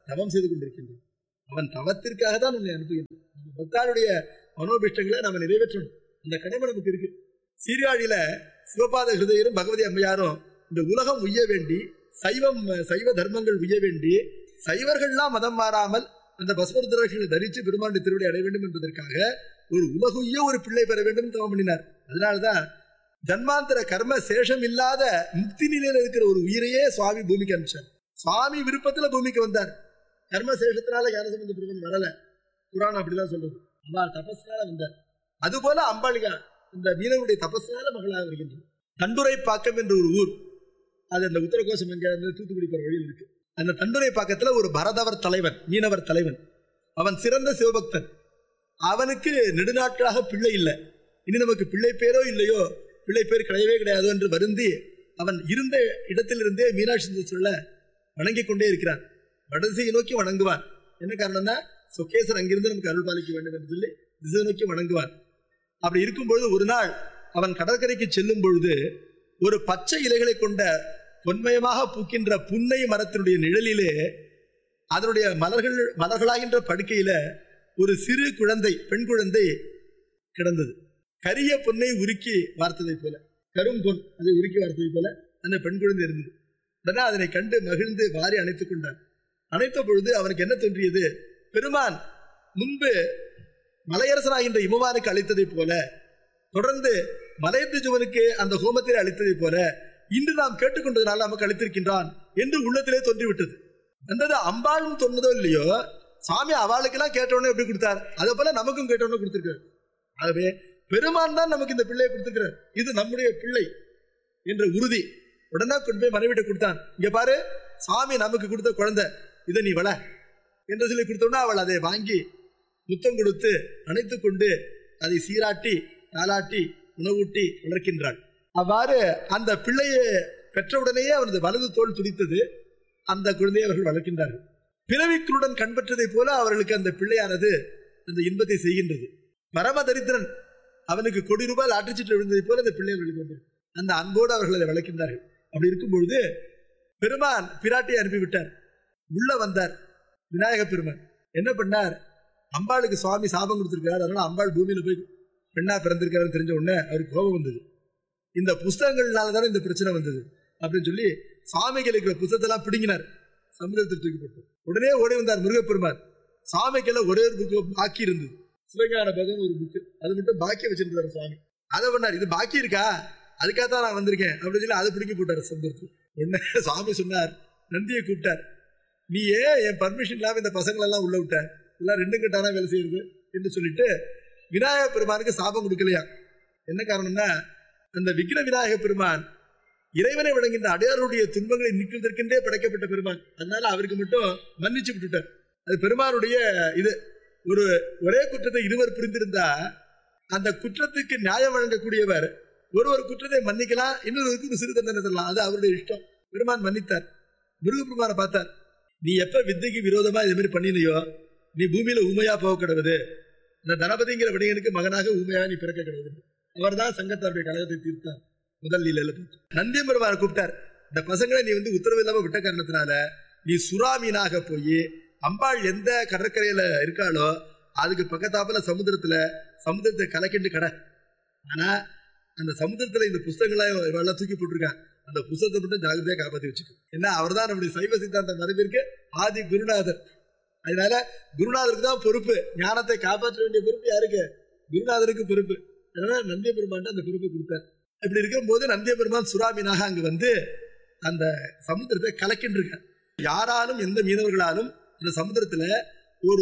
தவம் செய்து கொண்டிருக்கின்றான் அவன் தவத்திற்காக தான் உன்னை அனுப்புகின்றான் நம்ம பக்தாளுடைய மனோபிஷ்டங்களை நம்ம நிறைவேற்றணும் அந்த கடமை நமக்கு இருக்கு சீர்காழியில சிவபாத ஹிருதயரும் பகவதி அம்மையாரும் இந்த உலகம் உய்ய வேண்டி சைவம் சைவ தர்மங்கள் உய்ய வேண்டி சைவர்கள்லாம் மதம் மாறாமல் அந்த பஸ்வருத்ராட்சிகளை தரித்து பெருமானுடைய திருவடி அடைய வேண்டும் என்பதற்காக ஒரு உலகுய்ய ஒரு பிள்ளை பெற வேண்டும் தவம் பண்ணினார் அதனாலதான் ஜன்மாந்தர கர்ம சேஷம் இல்லாத முக்தி நிலையில இருக்கிற ஒரு உயிரையே சுவாமி பூமிக்கு அனுப்பிச்சார் சுவாமி விருப்பத்துல பூமிக்கு வந்தார் கர்ம சேஷத்தினால ஞானசம்பந்த பெருமன் வரல புராணம் அப்படிதான் சொல்றது அவள் தபஸ்னால வந்தார் அதுபோல அம்பாளிகா இந்த மீனவருடைய தபஸ்னால மகளாக வருகின்றார் தண்டுரை பாக்கம் என்ற ஒரு ஊர் அது அந்த உத்தரகோசம் எங்க இருந்து தூத்துக்குடி போற வழியில் இருக்கு அந்த தண்டுரை பாக்கத்துல ஒரு பரதவர் தலைவன் மீனவர் தலைவன் அவன் சிறந்த சிவபக்தன் அவனுக்கு நெடுநாட்களாக பிள்ளை இல்லை இனி நமக்கு பிள்ளை பேரோ இல்லையோ பிள்ளை பேர் கிடையவே கிடையாது என்று வருந்தி அவன் இருந்த இடத்திலிருந்தே மீனாட்சி சொல்ல வணங்கிக் கொண்டே இருக்கிறான் வடதிசையை நோக்கி வணங்குவான் என்ன காரணம்னா சொக்கேசர் அங்கிருந்து நமக்கு அருள் பாலிக்க வேண்டும் என்று சொல்லி திசை நோக்கி வணங்குவான் அப்படி இருக்கும் பொழுது ஒரு நாள் அவன் கடற்கரைக்கு செல்லும் பொழுது ஒரு பச்சை இலைகளை கொண்ட பொன்மயமாக பூக்கின்ற புன்னை மரத்தினுடைய நிழலிலே அதனுடைய மலர்கள் மலர்களாகின்ற படுக்கையில ஒரு சிறு குழந்தை பெண் குழந்தை கிடந்தது கரிய பொன்னை உருக்கி வார்த்ததை போல கரும் பொன் அதை உருக்கி வார்த்ததை போல அந்த பெண் குழந்தை இருந்தது உடனே அதனை கண்டு மகிழ்ந்து வாரி அணைத்துக் கொண்டான் அணைத்த பொழுது அவனுக்கு என்ன தோன்றியது பெருமான் முன்பு மலையரசனாகின்ற இமவானுக்கு அளித்ததைப் போல தொடர்ந்து மலையத்துஜுவனுக்கு அந்த ஹோமத்திலே அளித்ததைப் போல இன்று நாம் கேட்டுக்கொண்டதுனால நமக்கு அளித்திருக்கின்றான் என்று உள்ளத்திலே தோன்றிவிட்டது வந்தது அம்பாளும் சொன்னதோ இல்லையோ சாமி அவளுக்கெல்லாம் கேட்டவொடனே எப்படி கொடுத்தார் அதே போல நமக்கும் கேட்டவொடனே கொடுத்திருக்காரு ஆகவே பெருமான் தான் நமக்கு இந்த பிள்ளையை கொடுத்திருக்கிறார் இது நம்முடைய பிள்ளை என்ற உறுதி உடனே கொண்டு போய் மனைவிட்ட கொடுத்தான் இங்க பாரு சாமி நமக்கு கொடுத்த குழந்தை இதை நீ வள என்று சொல்லி கொடுத்தோம்னா அவள் அதை வாங்கி முத்தம் கொடுத்து அணைத்துக் கொண்டு அதை சீராட்டி தாளாட்டி உணவூட்டி வளர்க்கின்றாள் அவ்வாறு அந்த பிள்ளையை பெற்றவுடனேயே அவனது வலது தோல் துடித்தது அந்த குழந்தையை அவர்கள் வளர்க்கின்றார்கள் பிறவிக்குடன் கண்பற்றதைப் போல அவர்களுக்கு அந்த பிள்ளையானது அந்த இன்பத்தை செய்கின்றது பரம தரித்திரன் அவனுக்கு கோடி ரூபாய் ஆற்றுச்சீட்டு விழுந்ததைப் போல அந்த பிள்ளை அவர்களுக்கு வந்தது அந்த அன்போடு அவர்கள் அதை வளர்க்கின்றார்கள் அப்படி இருக்கும் பொழுது பெருமான் பிராட்டியை அனுப்பிவிட்டார் உள்ள வந்தார் விநாயக பெருமான் என்ன பண்ணார் அம்பாளுக்கு சுவாமி சாபம் கொடுத்திருக்கிறார் அதனால அம்பாள் பூமியில போய் பெண்ணா பிறந்திருக்காருன்னு தெரிஞ்ச உடனே அவருக்கு கோபம் வந்தது இந்த புஸ்தகங்கள்னால தானே இந்த பிரச்சனை வந்தது அப்படின்னு சொல்லி சாமிக்கு இருக்கிற புத்தகத்தெல்லாம் பிடுங்கினார் சமுதிரத்தில் தூக்கி போட்டு உடனே ஓடி வந்தார் முருகப்பெருமான் சாமிக்கெல்லாம் ஒரே ஒரு புக்கு பாக்கி இருந்தது சிவஞான பகவன் ஒரு புக்கு அது மட்டும் பாக்கி வச்சிருந்தாரு சுவாமி அதை பண்ணார் இது பாக்கி இருக்கா அதுக்காக தான் நான் வந்திருக்கேன் அப்படின்னு சொல்லி அதை பிடிக்கி போட்டார் சமுதிரத்தில் உடனே சுவாமி சொன்னார் நந்தியை கூப்பிட்டார் நீ ஏன் என் பர்மிஷன் இல்லாம இந்த பசங்களெல்லாம் உள்ள விட்ட எல்லாம் ரெண்டு கட்டானா வேலை செய்யுது என்று சொல்லிட்டு விநாயக பெருமானுக்கு சாபம் கொடுக்கலையா என்ன காரணம்னா அந்த விக்ன விநாயக பெருமான் இறைவனை வழங்கின்ற அடையாருடைய துன்பங்களை நீக்குவதற்கென்றே படைக்கப்பட்ட பெருமான் அதனால அவருக்கு மட்டும் மன்னிச்சு விட்டுட்டார் அது பெருமானுடைய இது ஒரு ஒரே குற்றத்தை இருவர் புரிந்திருந்தா அந்த குற்றத்துக்கு நியாயம் வழங்கக்கூடியவர் ஒரு ஒரு குற்றத்தை மன்னிக்கலாம் இன்னொருக்கு ஒரு சிறு தண்டனை தரலாம் அது அவருடைய இஷ்டம் பெருமான் மன்னித்தார் முருகப்பெருமானை பார்த்தார் நீ எப்ப வித்தைக்கு விரோதமா இது மாதிரி பண்ணினியோ நீ பூமியில ஊமையா போக கிடவுது இந்த தனபதிங்கிற வணிகனுக்கு மகனாக ஊமையா நீ பிறக்க கிடவுது அவர் தான் சங்கத்தாருடைய கழகத்தை தீர்த்தார் முதல் லீலையில போட்டு நந்திய பெருமானை கூப்பிட்டார் இந்த பசங்களை நீ வந்து உத்தரவு இல்லாம விட்ட காரணத்தினால நீ சுறாமீனாக போய் அம்பாள் எந்த கடற்கரையில இருக்காளோ அதுக்கு பக்கத்தாப்புல சமுத்திரத்துல சமுத்திரத்தை கலக்கிண்டு கடை ஆனா அந்த சமுத்திரத்துல இந்த புஸ்தகங்களை இவெல்லாம் தூக்கி போட்டிருக்கான் அந்த புஸ்தகத்தை மட்டும் ஜாகிரதையா காப்பாத்தி வச்சுக்கோ ஏன்னா அவர் தான் நம்முடைய சைவ சித்தாந்த மரபிற்கு ஆதி குருநாதர் அதனால குருநாதருக்கு தான் பொறுப்பு ஞானத்தை காப்பாற்ற வேண்டிய பொறுப்பு யாருக்கு குருநாதருக்கு பொறுப்பு அதனால நந்திய பெருமான் அந்த பொறுப்பை கொடுத்தார் இப்படி இருக்கும்போது நந்திய பெருமான் சுறாமீனாக அங்கு வந்து அந்த சமுத்திரத்தை கலக்கின்றிருக்கார் யாராலும் எந்த மீனவர்களாலும் அந்த சமுத்திரத்துல ஒரு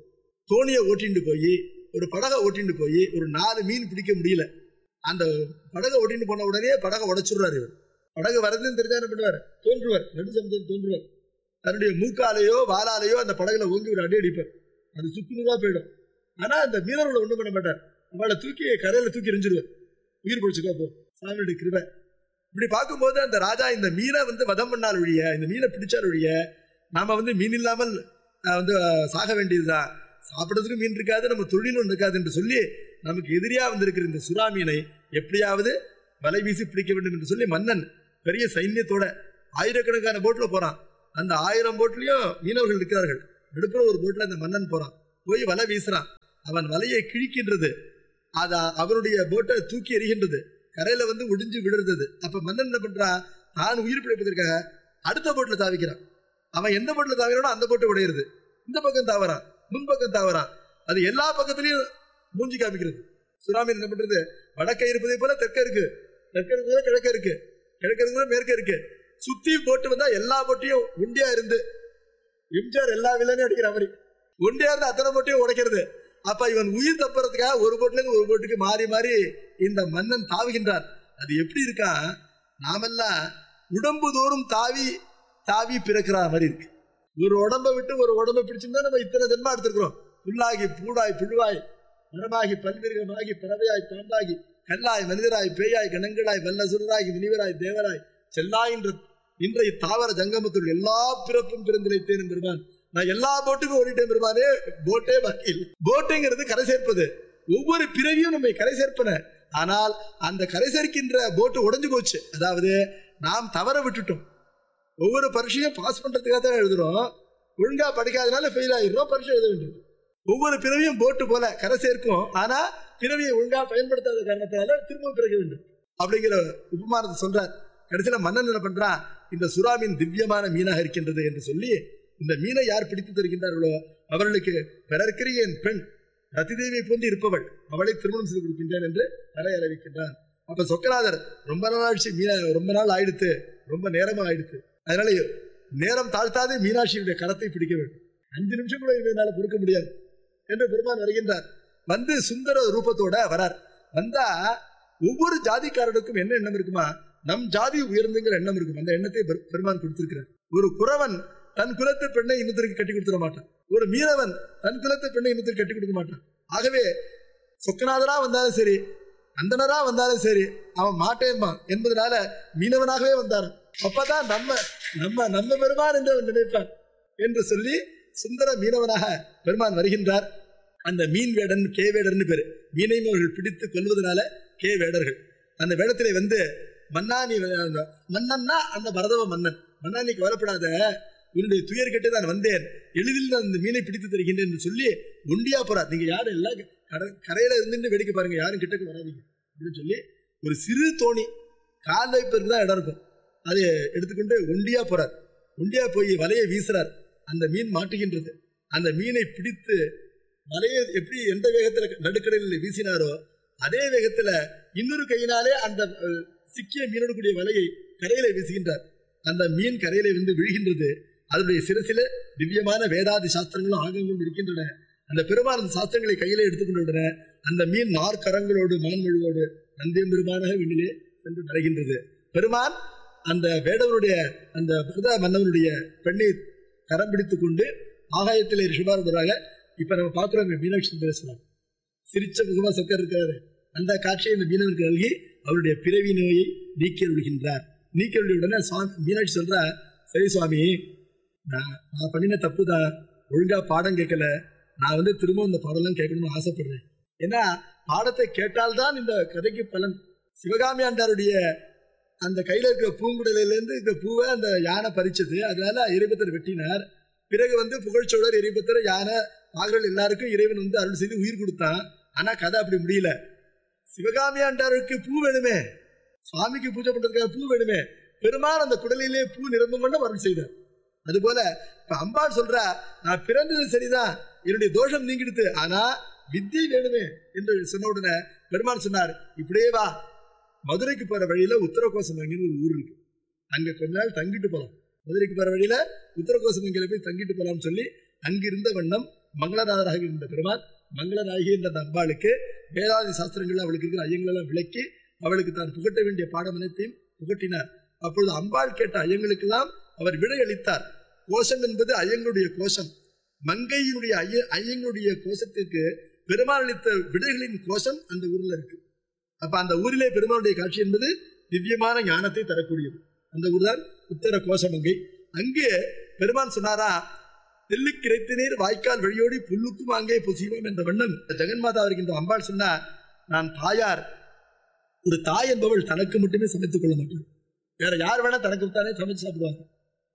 தோணியை ஓட்டிட்டு போய் ஒரு படகை ஓட்டிட்டு போய் ஒரு நாலு மீன் பிடிக்க முடியல அந்த படகை ஓட்டிட்டு போன உடனே படகை உடைச்சுடுறாரு இவர் படகு வரதுன்னு தெரிஞ்சா என்ன பண்ணுவார் தோன்றுவார் நடு சமுத்திரம் தோன்றுவார் தன்னுடைய மூக்காலேயோ வாளாலேயோ அந்த படகுல ஓங்கி ஒரு அடி அடிப்பார் அது சுக்குநூறா போயிடும் ஆனா அந்த மீனவர்களை ஒண்ணும் பண்ண மாட்டார் அவளை தூக்கி கரையில தூக்கி எரிஞ்சிருவார் உயிர் பிடிச்சுக்கோ போ சாமியுடைய கிருபை இப்படி பார்க்கும்போது அந்த ராஜா இந்த மீனை வந்து வதம் பண்ணால் ஒழிய இந்த மீனை பிடிச்சால் ஒழிய நாம வந்து மீன் இல்லாமல் அஹ், வந்து அஹ், சாக வேண்டியதுதான் சாப்பிடுறதுக்கு மீன் இருக்காது நம்ம தொழிலும் இருக்காது என்று சொல்லி நமக்கு எதிரியா வந்திருக்கிற இந்த சுறா மீனை எப்படியாவது வலை வீசி பிடிக்க வேண்டும் என்று சொல்லி மன்னன் பெரிய சைன்யத்தோட ஆயிரக்கணக்கான போட்ல போறான் அந்த ஆயிரம் போட்லயும் மீனவர்கள் இருக்கிறார்கள் நடுப்புற ஒரு போட்ல அந்த மன்னன் போறான் போய் வலை வீசுறான் அவன் வலையை கிழிக்கின்றது அத அவனுடைய போட்டை தூக்கி எறிகின்றது கரையில வந்து ஒடிஞ்சு விடுறது அப்ப மன்னன் என்ன பண்றான் தான் உயிர் பிழைப்பதற்காக அடுத்த போட்ல தாவிக்கிறான் அவன் எந்த போட்ல தாவிறானோ அந்த போட்டு உடையிறது இந்த பக்கம் தாவறான் முன்பக்கம் தாவறான் அது எல்லா பக்கத்துலயும் மூஞ்சி காமிக்கிறது சுறாமீன் என்ன பண்றது வடக்க இருப்பதை போல தெற்க இருக்கு தெற்க இருக்கிறது கிழக்க இருக்கு கிழக்க இருக்கிறது மேற்க இருக்கு சுத்தி போட்டு வந்தா எல்லா போட்டையும் உண்டியா இருந்து எம்ஜிஆர் எல்லா வில்லனையும் அடிக்கிற மாதிரி ஒண்டியா இருந்து அத்தனை போட்டையும் உடைக்கிறது அப்ப இவன் உயிர் தப்புறதுக்காக ஒரு போட்டுல இருந்து ஒரு போட்டுக்கு மாறி மாறி இந்த மன்னன் தாவுகின்றான் அது எப்படி இருக்கா நாமெல்லாம் உடம்பு தோறும் தாவி தாவி பிறக்கிற மாதிரி இருக்கு ஒரு உடம்பை விட்டு ஒரு உடம்பை பிடிச்சிருந்தா நம்ம இத்தனை ஜென்மா எடுத்திருக்கிறோம் புல்லாகி பூடாய் புழுவாய் மரமாகி பல்மிருகமாகி பறவையாய் பாம்பாகி கல்லாய் மனிதராய் பேயாய் கணங்களாய் வல்லசுரராகி முனிவராய் தேவராய் செல்லாய் என்ற இன்றைய தாவர ஜங்கமத்தில் எல்லா பிறப்பும் பிறந்திழைத்தேன் பெருமான் நான் எல்லா போட்டுக்கும் ஓடிட்டேன் பெருமானே போட்டே வக்கீல் போட்டுங்கிறது கரை சேர்ப்பது ஒவ்வொரு பிறவியும் நம்மை கரை சேர்ப்பன ஆனால் அந்த கரை சேர்க்கின்ற போட்டு உடைஞ்சு போச்சு அதாவது நாம் தவற விட்டுட்டோம் ஒவ்வொரு பரீட்சையும் பாஸ் பண்றதுக்காக தான் எழுதுறோம் ஒழுங்கா படிக்காதனால ஃபெயில் ஆயிடுறோம் பரீட்சை எழுத வேண்டியது ஒவ்வொரு பிறவியும் போட்டு போல கரை சேர்க்கும் ஆனா பிறவியை ஒழுங்கா பயன்படுத்தாத காரணத்தினால திரும்ப பிறக்க வேண்டும் அப்படிங்கிற உபமானத்தை சொல்றார் கடைசியில மன்னன் என்ன பண்றான் இந்த சுறாமீன் திவ்யமான மீனாக இருக்கின்றது என்று சொல்லி இந்த மீனை யார் பிடித்து தருகின்றார்களோ அவர்களுக்கு பிறர்க்கிறிய என் பெண் ரதிதேவியை போன்று இருப்பவள் அவளை திருமணம் செய்து கொடுக்கின்றேன் என்று தலை அறிவிக்கின்றான் அப்ப சொக்கநாதர் ரொம்ப நாள் ஆயிடுச்சு மீனா ரொம்ப நாள் ஆயிடுத்து ரொம்ப நேரமா ஆயிடுத்து அதனால நேரம் தாழ்த்தாதே மீனாட்சியுடைய கரத்தை பிடிக்க வேண்டும் அஞ்சு நிமிஷம் கூட என்னால பொறுக்க முடியாது என்று பெருமான் வருகின்றார் வந்து சுந்தர ரூபத்தோட வரார் வந்தா ஒவ்வொரு ஜாதிக்காரனுக்கும் என்ன எண்ணம் இருக்குமா நம் ஜாதி உயர்ந்துங்கிற எண்ணம் இருக்கும் அந்த எண்ணத்தை பெரு- பெருமான் கொடுத்திருக்கிறார் ஒரு குறவன் தன் குலத்து பெண்ணை இன்னத்திற்கு கட்டி கொடுத்துட மாட்டான் ஒரு மீனவன் தன் குலத்து பெண்ணை இன்னத்திற்கு கட்டி கொடுக்க மாட்டான் ஆகவே சொக்கநாதரா வந்தாலும் சரி அந்தனரா வந்தாலும் சரி அவன் மாட்டேன்பான் என்பதனால மீனவனாகவே வந்தாராம் அப்பதான் நம்ம நம்ம நம்ம பெருமான் என்று அவன் நினைப்பான் என்று சொல்லி சுந்தர மீனவனாக பெருமான் வருகின்றார் அந்த மீன் வேடன் கே வேடர்னு பேரு மீனையும் அவர்கள் பிடித்து கொல்வதனால கே வேடர்கள் அந்த வேடத்திலே வந்து மன்னா நீ அந்த மன்னன்னா அந்த பரதவ மன்னன் மன்னா நீ கவலைப்படாத உன்னுடைய துயர் கட்டு நான் வந்தேன் எளிதில் நான் இந்த மீனை பிடித்து தருகின்றேன் என்று சொல்லி ஒண்டியா போறார் நீங்க யாரும் எல்லாம் கரை- கரையில இருந்துட்டு வேடிக்கை பாருங்க யாரும் கிட்டக்கு வராதீங்க அப்படின்னு சொல்லி ஒரு சிறு தோணி கால் வைப்பதற்கு தான் இடம் இருக்கும் அதை எடுத்துக்கொண்டு ஒண்டியா போறார் ஒண்டியா போய் வலையை வீசுறார் அந்த மீன் மாட்டுகின்றது அந்த மீனை பிடித்து வலையை எப்படி எந்த வேகத்துல நடுக்கடலில் வீசினாரோ அதே வேகத்துல இன்னொரு கையினாலே அந்த அஹ், சிக்கிய மீனோடு கூடிய வலையை கரையில வீசுகின்றார் அந்த மீன் கரையில வந்து விழுகின்றது அதனுடைய சிரசில திவ்யமான வேதாதி சாஸ்திரங்களும் ஆகங்களும் இருக்கின்றன அந்த பெருமான் அந்த சாஸ்திரங்களை கையில எடுத்துக்கொண்டுள்ளன அந்த மீன் நாற்கரங்களோடு மான்மொழியோடு நந்தியம் பெருமானாக விண்ணிலே சென்று மறைகின்றது பெருமான் அந்த வேடவனுடைய அந்த பரத மன்னவனுடைய பெண்ணை கரம் பிடித்துக் கொண்டு ஆகாயத்திலே ரிஷபாரதராக இப்ப நம்ம பார்க்கிறோம் மீனாட்சி பேசுறாங்க சிரிச்ச முகமா சொக்கர் இருக்காரு அந்த காட்சியை இந்த மீனவருக்கு நல்கி அவருடைய பிறவி நோயை நீக்கி விடுகின்றார் நீக்கி உடனே சுவாமி மீனாட்சி சொல்றா சரி சுவாமி நான் நான் பண்ணின தப்பு தான் ஒழுங்கா பாடம் கேட்கல நான் வந்து திரும்ப இந்த பாடலாம் கேட்கணும்னு ஆசைப்படுறேன் ஏன்னா பாடத்தை கேட்டால்தான் இந்த கதைக்கு பலன் சிவகாமி ஆண்டாருடைய அந்த கையில இருக்க பூங்குடலையில இருந்து இந்த பூவை அந்த யானை பறிச்சது அதனால இறைபத்தர் வெட்டினார் பிறகு வந்து புகழ்ச்சோழர் இறைபத்தர் யானை பாகர்கள் எல்லாருக்கும் இறைவன் வந்து அருள் செய்து உயிர் கொடுத்தான் ஆனா கதை அப்படி முடியல சிவகாமி ஆண்டாருக்கு பூ வேணுமே சுவாமிக்கு பூஜை பண்றதுக்காக பூ வேணுமே பெருமாள் அந்த குடலிலே பூ நிரம்பும் கொண்டு அருள் செய்தார் அதுபோல இப்ப அம்பாள் சொல்றா நான் பிறந்தது சரிதான் என்னுடைய தோஷம் நீங்கிடுத்து ஆனா வித்தியை வேணுமே என்று சொன்ன உடனே பெருமாள் சொன்னார் இப்படியே வா மதுரைக்கு போற வழியில உத்தரகோசம் ஒரு ஊர் இருக்கு அங்க கொஞ்ச நாள் தங்கிட்டு போலாம் மதுரைக்கு போற வழியில உத்தரகோசமங்கல போய் தங்கிட்டு போலாம்னு சொல்லி அங்கிருந்த வண்ணம் மங்களநாதராக இருந்த பெருமாள் மங்களநாயகி என்ற அந்த அம்பாளுக்கு வேதாதி சாஸ்திரங்கள் அவளுக்கு இருக்கிற ஐயங்கள் எல்லாம் விளக்கி அவளுக்கு தான் புகட்ட வேண்டிய பாடம் அனைத்தையும் புகட்டினார் அப்பொழுது அம்பாள் கேட்ட ஐயங்களுக்கெல்லாம் அவர் விடை அளித்தார் கோஷம் என்பது ஐயங்களுடைய கோஷம் மங்கையினுடைய ஐய ஐயங்களுடைய கோஷத்திற்கு பெருமாள் அளித்த விடைகளின் கோஷம் அந்த ஊர்ல இருக்கு அப்ப அந்த ஊரிலே பெருமாளுடைய காட்சி என்பது திவ்யமான ஞானத்தை தரக்கூடியது அந்த ஊர் தான் உத்தர கோஷமங்கை அங்கே பெருமான் சொன்னாரா நெல்லுக்கு இறைத்த நீர் வாய்க்கால் வழியோடி புல்லுக்கும் அங்கே புசிவோம் என்ற வண்ணம் ஜெகன்மாதா இருக்கின்ற அம்பாள் சொன்னார் நான் தாயார் ஒரு தாய் என்பவள் தனக்கு மட்டுமே சமைத்துக் கொள்ள மாட்டாள் வேற யார் வேணா தனக்கு தானே சமைச்சு சாப்பிடுவாங்க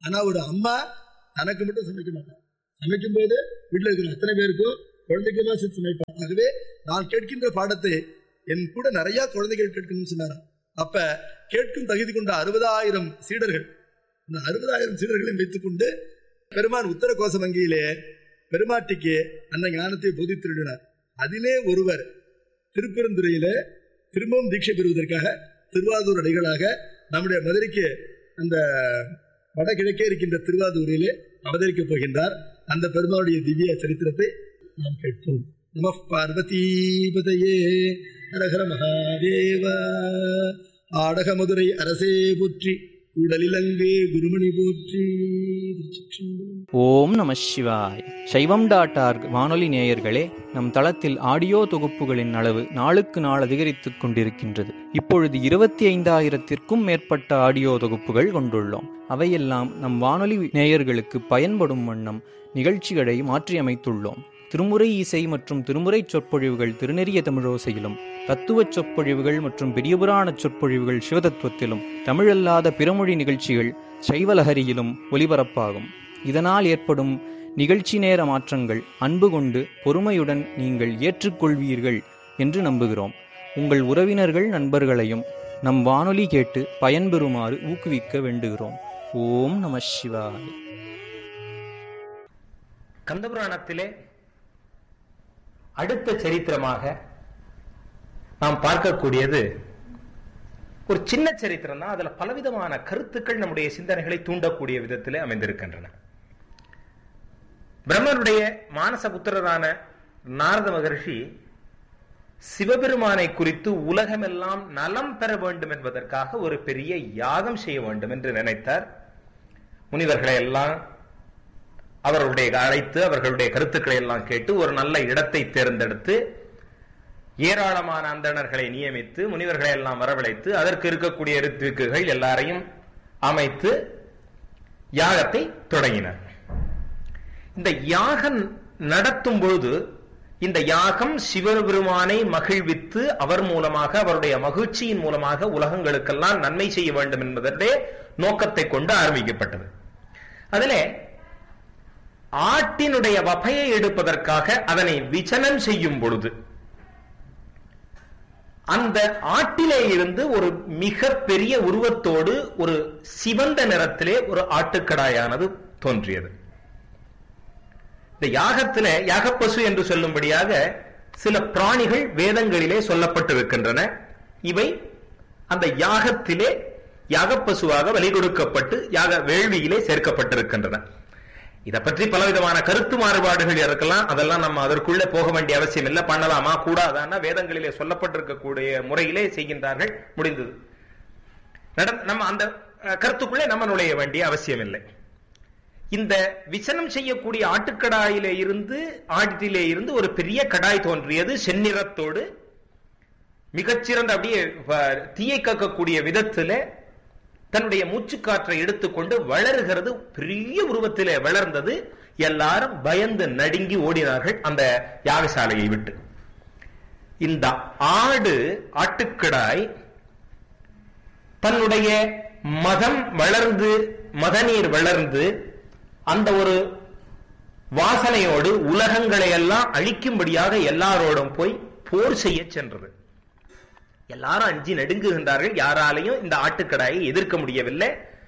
ஆனா ஒரு அம்மா தனக்கு மட்டும் சமைக்க மாட்டான் சமைக்கும் போது வீட்டில் இருக்கிற அத்தனை பேருக்கும் குழந்தைக்குமா சேர்த்து சமைப்பான் ஆகவே நான் கேட்கின்ற பாடத்தை என் கூட நிறைய குழந்தைகள் கேட்கணும்னு சொன்னாராம் அப்ப கேட்கும் தகுதி கொண்ட அறுபதாயிரம் சீடர்கள் இந்த அறுபதாயிரம் சீடர்களையும் வைத்துக் கொண்டு பெருமான் உத்தர கோச வங்கியிலே பெருமாட்டிக்கு அந்த ஞானத்தை போதித்திருக்கிறார் அதிலே ஒருவர் திருப்பெருந்துறையில திரும்பவும் தீட்சை பெறுவதற்காக திருவாரூர் அடிகளாக நம்முடைய மதுரைக்கு அந்த வடகிழக்கே இருக்கின்ற திருவாரூரிலே அவதரிக்கப் போகின்றார் அந்த பெருமாளுடைய திவ்ய சரித்திரத்தை நாம் கேட்போம் நம பார்வதீபதையே ஹரஹர மகாதேவ ஆடக மதுரை அரசே போற்றி கூடலிலங்கு குருமணி போற்றி திருச்சிற்றம்பலம். ஓம் நம சிவாய் சைவம் டாட் ஆர்க் வானொலி நேயர்களே நம் தளத்தில் ஆடியோ தொகுப்புகளின் அளவு நாளுக்கு நாள் அதிகரித்துக் கொண்டிருக்கின்றது இப்பொழுது இருபத்தி ஐந்தாயிரத்திற்கும் மேற்பட்ட ஆடியோ தொகுப்புகள் கொண்டுள்ளோம் அவையெல்லாம் நம் வானொலி நேயர்களுக்கு பயன்படும் வண்ணம் நிகழ்ச்சிகளை மாற்றியமைத்துள்ளோம் திருமுறை இசை மற்றும் திருமுறை சொற்பொழிவுகள் திருநெறிய தமிழோசையிலும் தத்துவச் சொற்பொழிவுகள் மற்றும் பெரியபுராண சொற்பொழிவுகள் சிவதத்துவத்திலும் தமிழல்லாத பிறமொழி நிகழ்ச்சிகள் சைவலஹரியிலும் ஒலிபரப்பாகும் இதனால் ஏற்படும் நிகழ்ச்சி நேர மாற்றங்கள் அன்பு கொண்டு பொறுமையுடன் நீங்கள் ஏற்றுக்கொள்வீர்கள் என்று நம்புகிறோம் உங்கள் உறவினர்கள் நண்பர்களையும் நம் வானொலி கேட்டு பயன்பெறுமாறு ஊக்குவிக்க வேண்டுகிறோம் ஓம் நம சிவாய் கந்தபுராணத்திலே அடுத்த சரித்திரமாக நாம் பார்க்கக்கூடியது ஒரு சின்ன சரித்திரம் தான் அதுல பலவிதமான கருத்துக்கள் நம்முடைய சிந்தனைகளை தூண்டக்கூடிய விதத்திலே அமைந்திருக்கின்றன பிரம்மனுடைய மானச புத்திரரான நாரத மகர்ஷி சிவபெருமானை குறித்து உலகமெல்லாம் நலம் பெற வேண்டும் என்பதற்காக ஒரு பெரிய யாகம் செய்ய வேண்டும் என்று நினைத்தார் முனிவர்களை எல்லாம் அவர்களுடைய அழைத்து அவர்களுடைய கருத்துக்களை எல்லாம் கேட்டு ஒரு நல்ல இடத்தை தேர்ந்தெடுத்து ஏராளமான அந்தணர்களை நியமித்து முனிவர்களை எல்லாம் வரவழைத்து அதற்கு இருக்கக்கூடிய ரித்விக்குகள் எல்லாரையும் அமைத்து யாகத்தை தொடங்கினர் இந்த யாகம் நடத்தும் பொழுது இந்த யாகம் சிவபெருமானை மகிழ்வித்து அவர் மூலமாக அவருடைய மகிழ்ச்சியின் மூலமாக உலகங்களுக்கெல்லாம் நன்மை செய்ய வேண்டும் என்பதே நோக்கத்தை கொண்டு ஆரம்பிக்கப்பட்டது அதிலே ஆட்டினுடைய வகையை எடுப்பதற்காக அதனை விசனம் செய்யும் பொழுது அந்த ஆட்டிலே இருந்து ஒரு மிக பெரிய உருவத்தோடு ஒரு சிவந்த நிறத்திலே ஒரு ஆட்டுக்கடாயானது தோன்றியது இந்த யாகத்தில யாகப்பசு என்று சொல்லும்படியாக சில பிராணிகள் வேதங்களிலே சொல்லப்பட்டிருக்கின்றன இவை அந்த யாகத்திலே யாகப்பசுவாக வழி கொடுக்கப்பட்டு யாக வேள்வியிலே சேர்க்கப்பட்டிருக்கின்றன இதை பற்றி பலவிதமான கருத்து மாறுபாடுகள் இருக்கலாம் அதெல்லாம் நம்ம அதற்குள்ள போக வேண்டிய அவசியம் இல்லை பண்ணலாமா கூடாதான்னா வேதங்களிலே சொல்லப்பட்டிருக்கக்கூடிய முறையிலே செய்கின்றார்கள் முடிந்தது நம்ம அந்த கருத்துக்குள்ளே நம்ம நுழைய வேண்டிய அவசியம் இல்லை இந்த விசனம் செய்யக்கூடிய ஆட்டுக்கடாயிலே இருந்து ஆட்டிலே இருந்து ஒரு பெரிய கடாய் தோன்றியது செந்நிறத்தோடு மிகச்சிறந்த அப்படியே தீயை கக்கக்கூடிய விதத்துல தன்னுடைய மூச்சுக்காற்றை எடுத்துக்கொண்டு வளருகிறது பெரிய உருவத்திலே வளர்ந்தது எல்லாரும் பயந்து நடுங்கி ஓடினார்கள் அந்த யாகசாலையை விட்டு இந்த ஆடு ஆட்டுக்கடாய் தன்னுடைய மதம் வளர்ந்து மதநீர் வளர்ந்து அந்த ஒரு வாசனையோடு உலகங்களை எல்லாம் அழிக்கும்படியாக எல்லாரோடும் போய் போர் செய்ய சென்றது எல்லாரும் அஞ்சி நடுங்குகின்றார்கள் யாராலையும் இந்த ஆட்டுக்கடாயை எதிர்க்க முடியவில்லை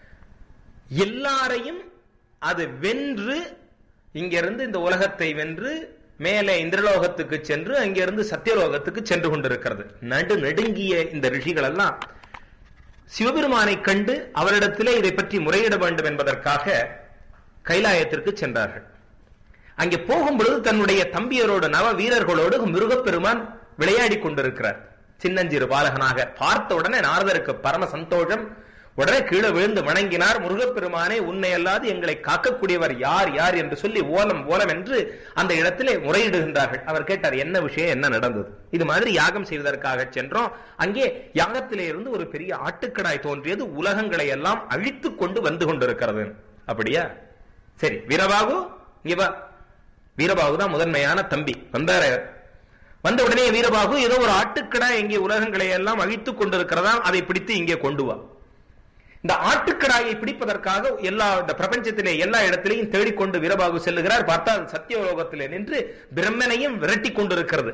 எல்லாரையும் அது வென்று இங்கிருந்து இந்த உலகத்தை வென்று மேலே இந்திரலோகத்துக்கு சென்று அங்கிருந்து சத்தியலோகத்துக்கு சென்று கொண்டிருக்கிறது நடு நடுங்கிய இந்த ரிஷிகள் எல்லாம் சிவபெருமானை கண்டு அவரிடத்திலே இதை பற்றி முறையிட வேண்டும் என்பதற்காக கைலாயத்திற்கு சென்றார்கள் அங்கே போகும் பொழுது தன்னுடைய தம்பியரோடு நவ வீரர்களோடு மிருகப்பெருமான் விளையாடி கொண்டிருக்கிறார் சின்னஞ்சிறு பாலகனாக பார்த்த உடனே நாரதருக்கு பரம சந்தோஷம் உடனே கீழே விழுந்து வணங்கினார் முருகப்பெருமானே உன்னை அல்லாது எங்களை காக்கக்கூடியவர் யார் யார் என்று சொல்லி ஓலம் ஓலம் என்று அந்த இடத்திலே முறையிடுகின்றார்கள் அவர் கேட்டார் என்ன விஷயம் என்ன நடந்தது இது மாதிரி யாகம் செய்வதற்காக சென்றோம் அங்கே யாகத்திலே இருந்து ஒரு பெரிய ஆட்டுக்கடாய் தோன்றியது உலகங்களை எல்லாம் அழித்து கொண்டு வந்து கொண்டிருக்கிறது அப்படியா சரி வீரபாகு இங்க வா வீரபாகு தான் முதன்மையான தம்பி வந்தார வந்த உடனே வீரபாகு ஏதோ ஒரு ஆட்டுக்கடா இங்கே உலகங்களை எல்லாம் அழித்துக் கொண்டிருக்கிறதா அதை பிடித்து இங்கே கொண்டு வா இந்த ஆட்டுக்கடாயை பிடிப்பதற்காக எல்லா இந்த பிரபஞ்சத்திலே எல்லா இடத்திலையும் தேடிக்கொண்டு வீரபாகு செல்லுகிறார் பார்த்தா அது சத்தியலோகத்திலே நின்று பிரம்மனையும் விரட்டி கொண்டிருக்கிறது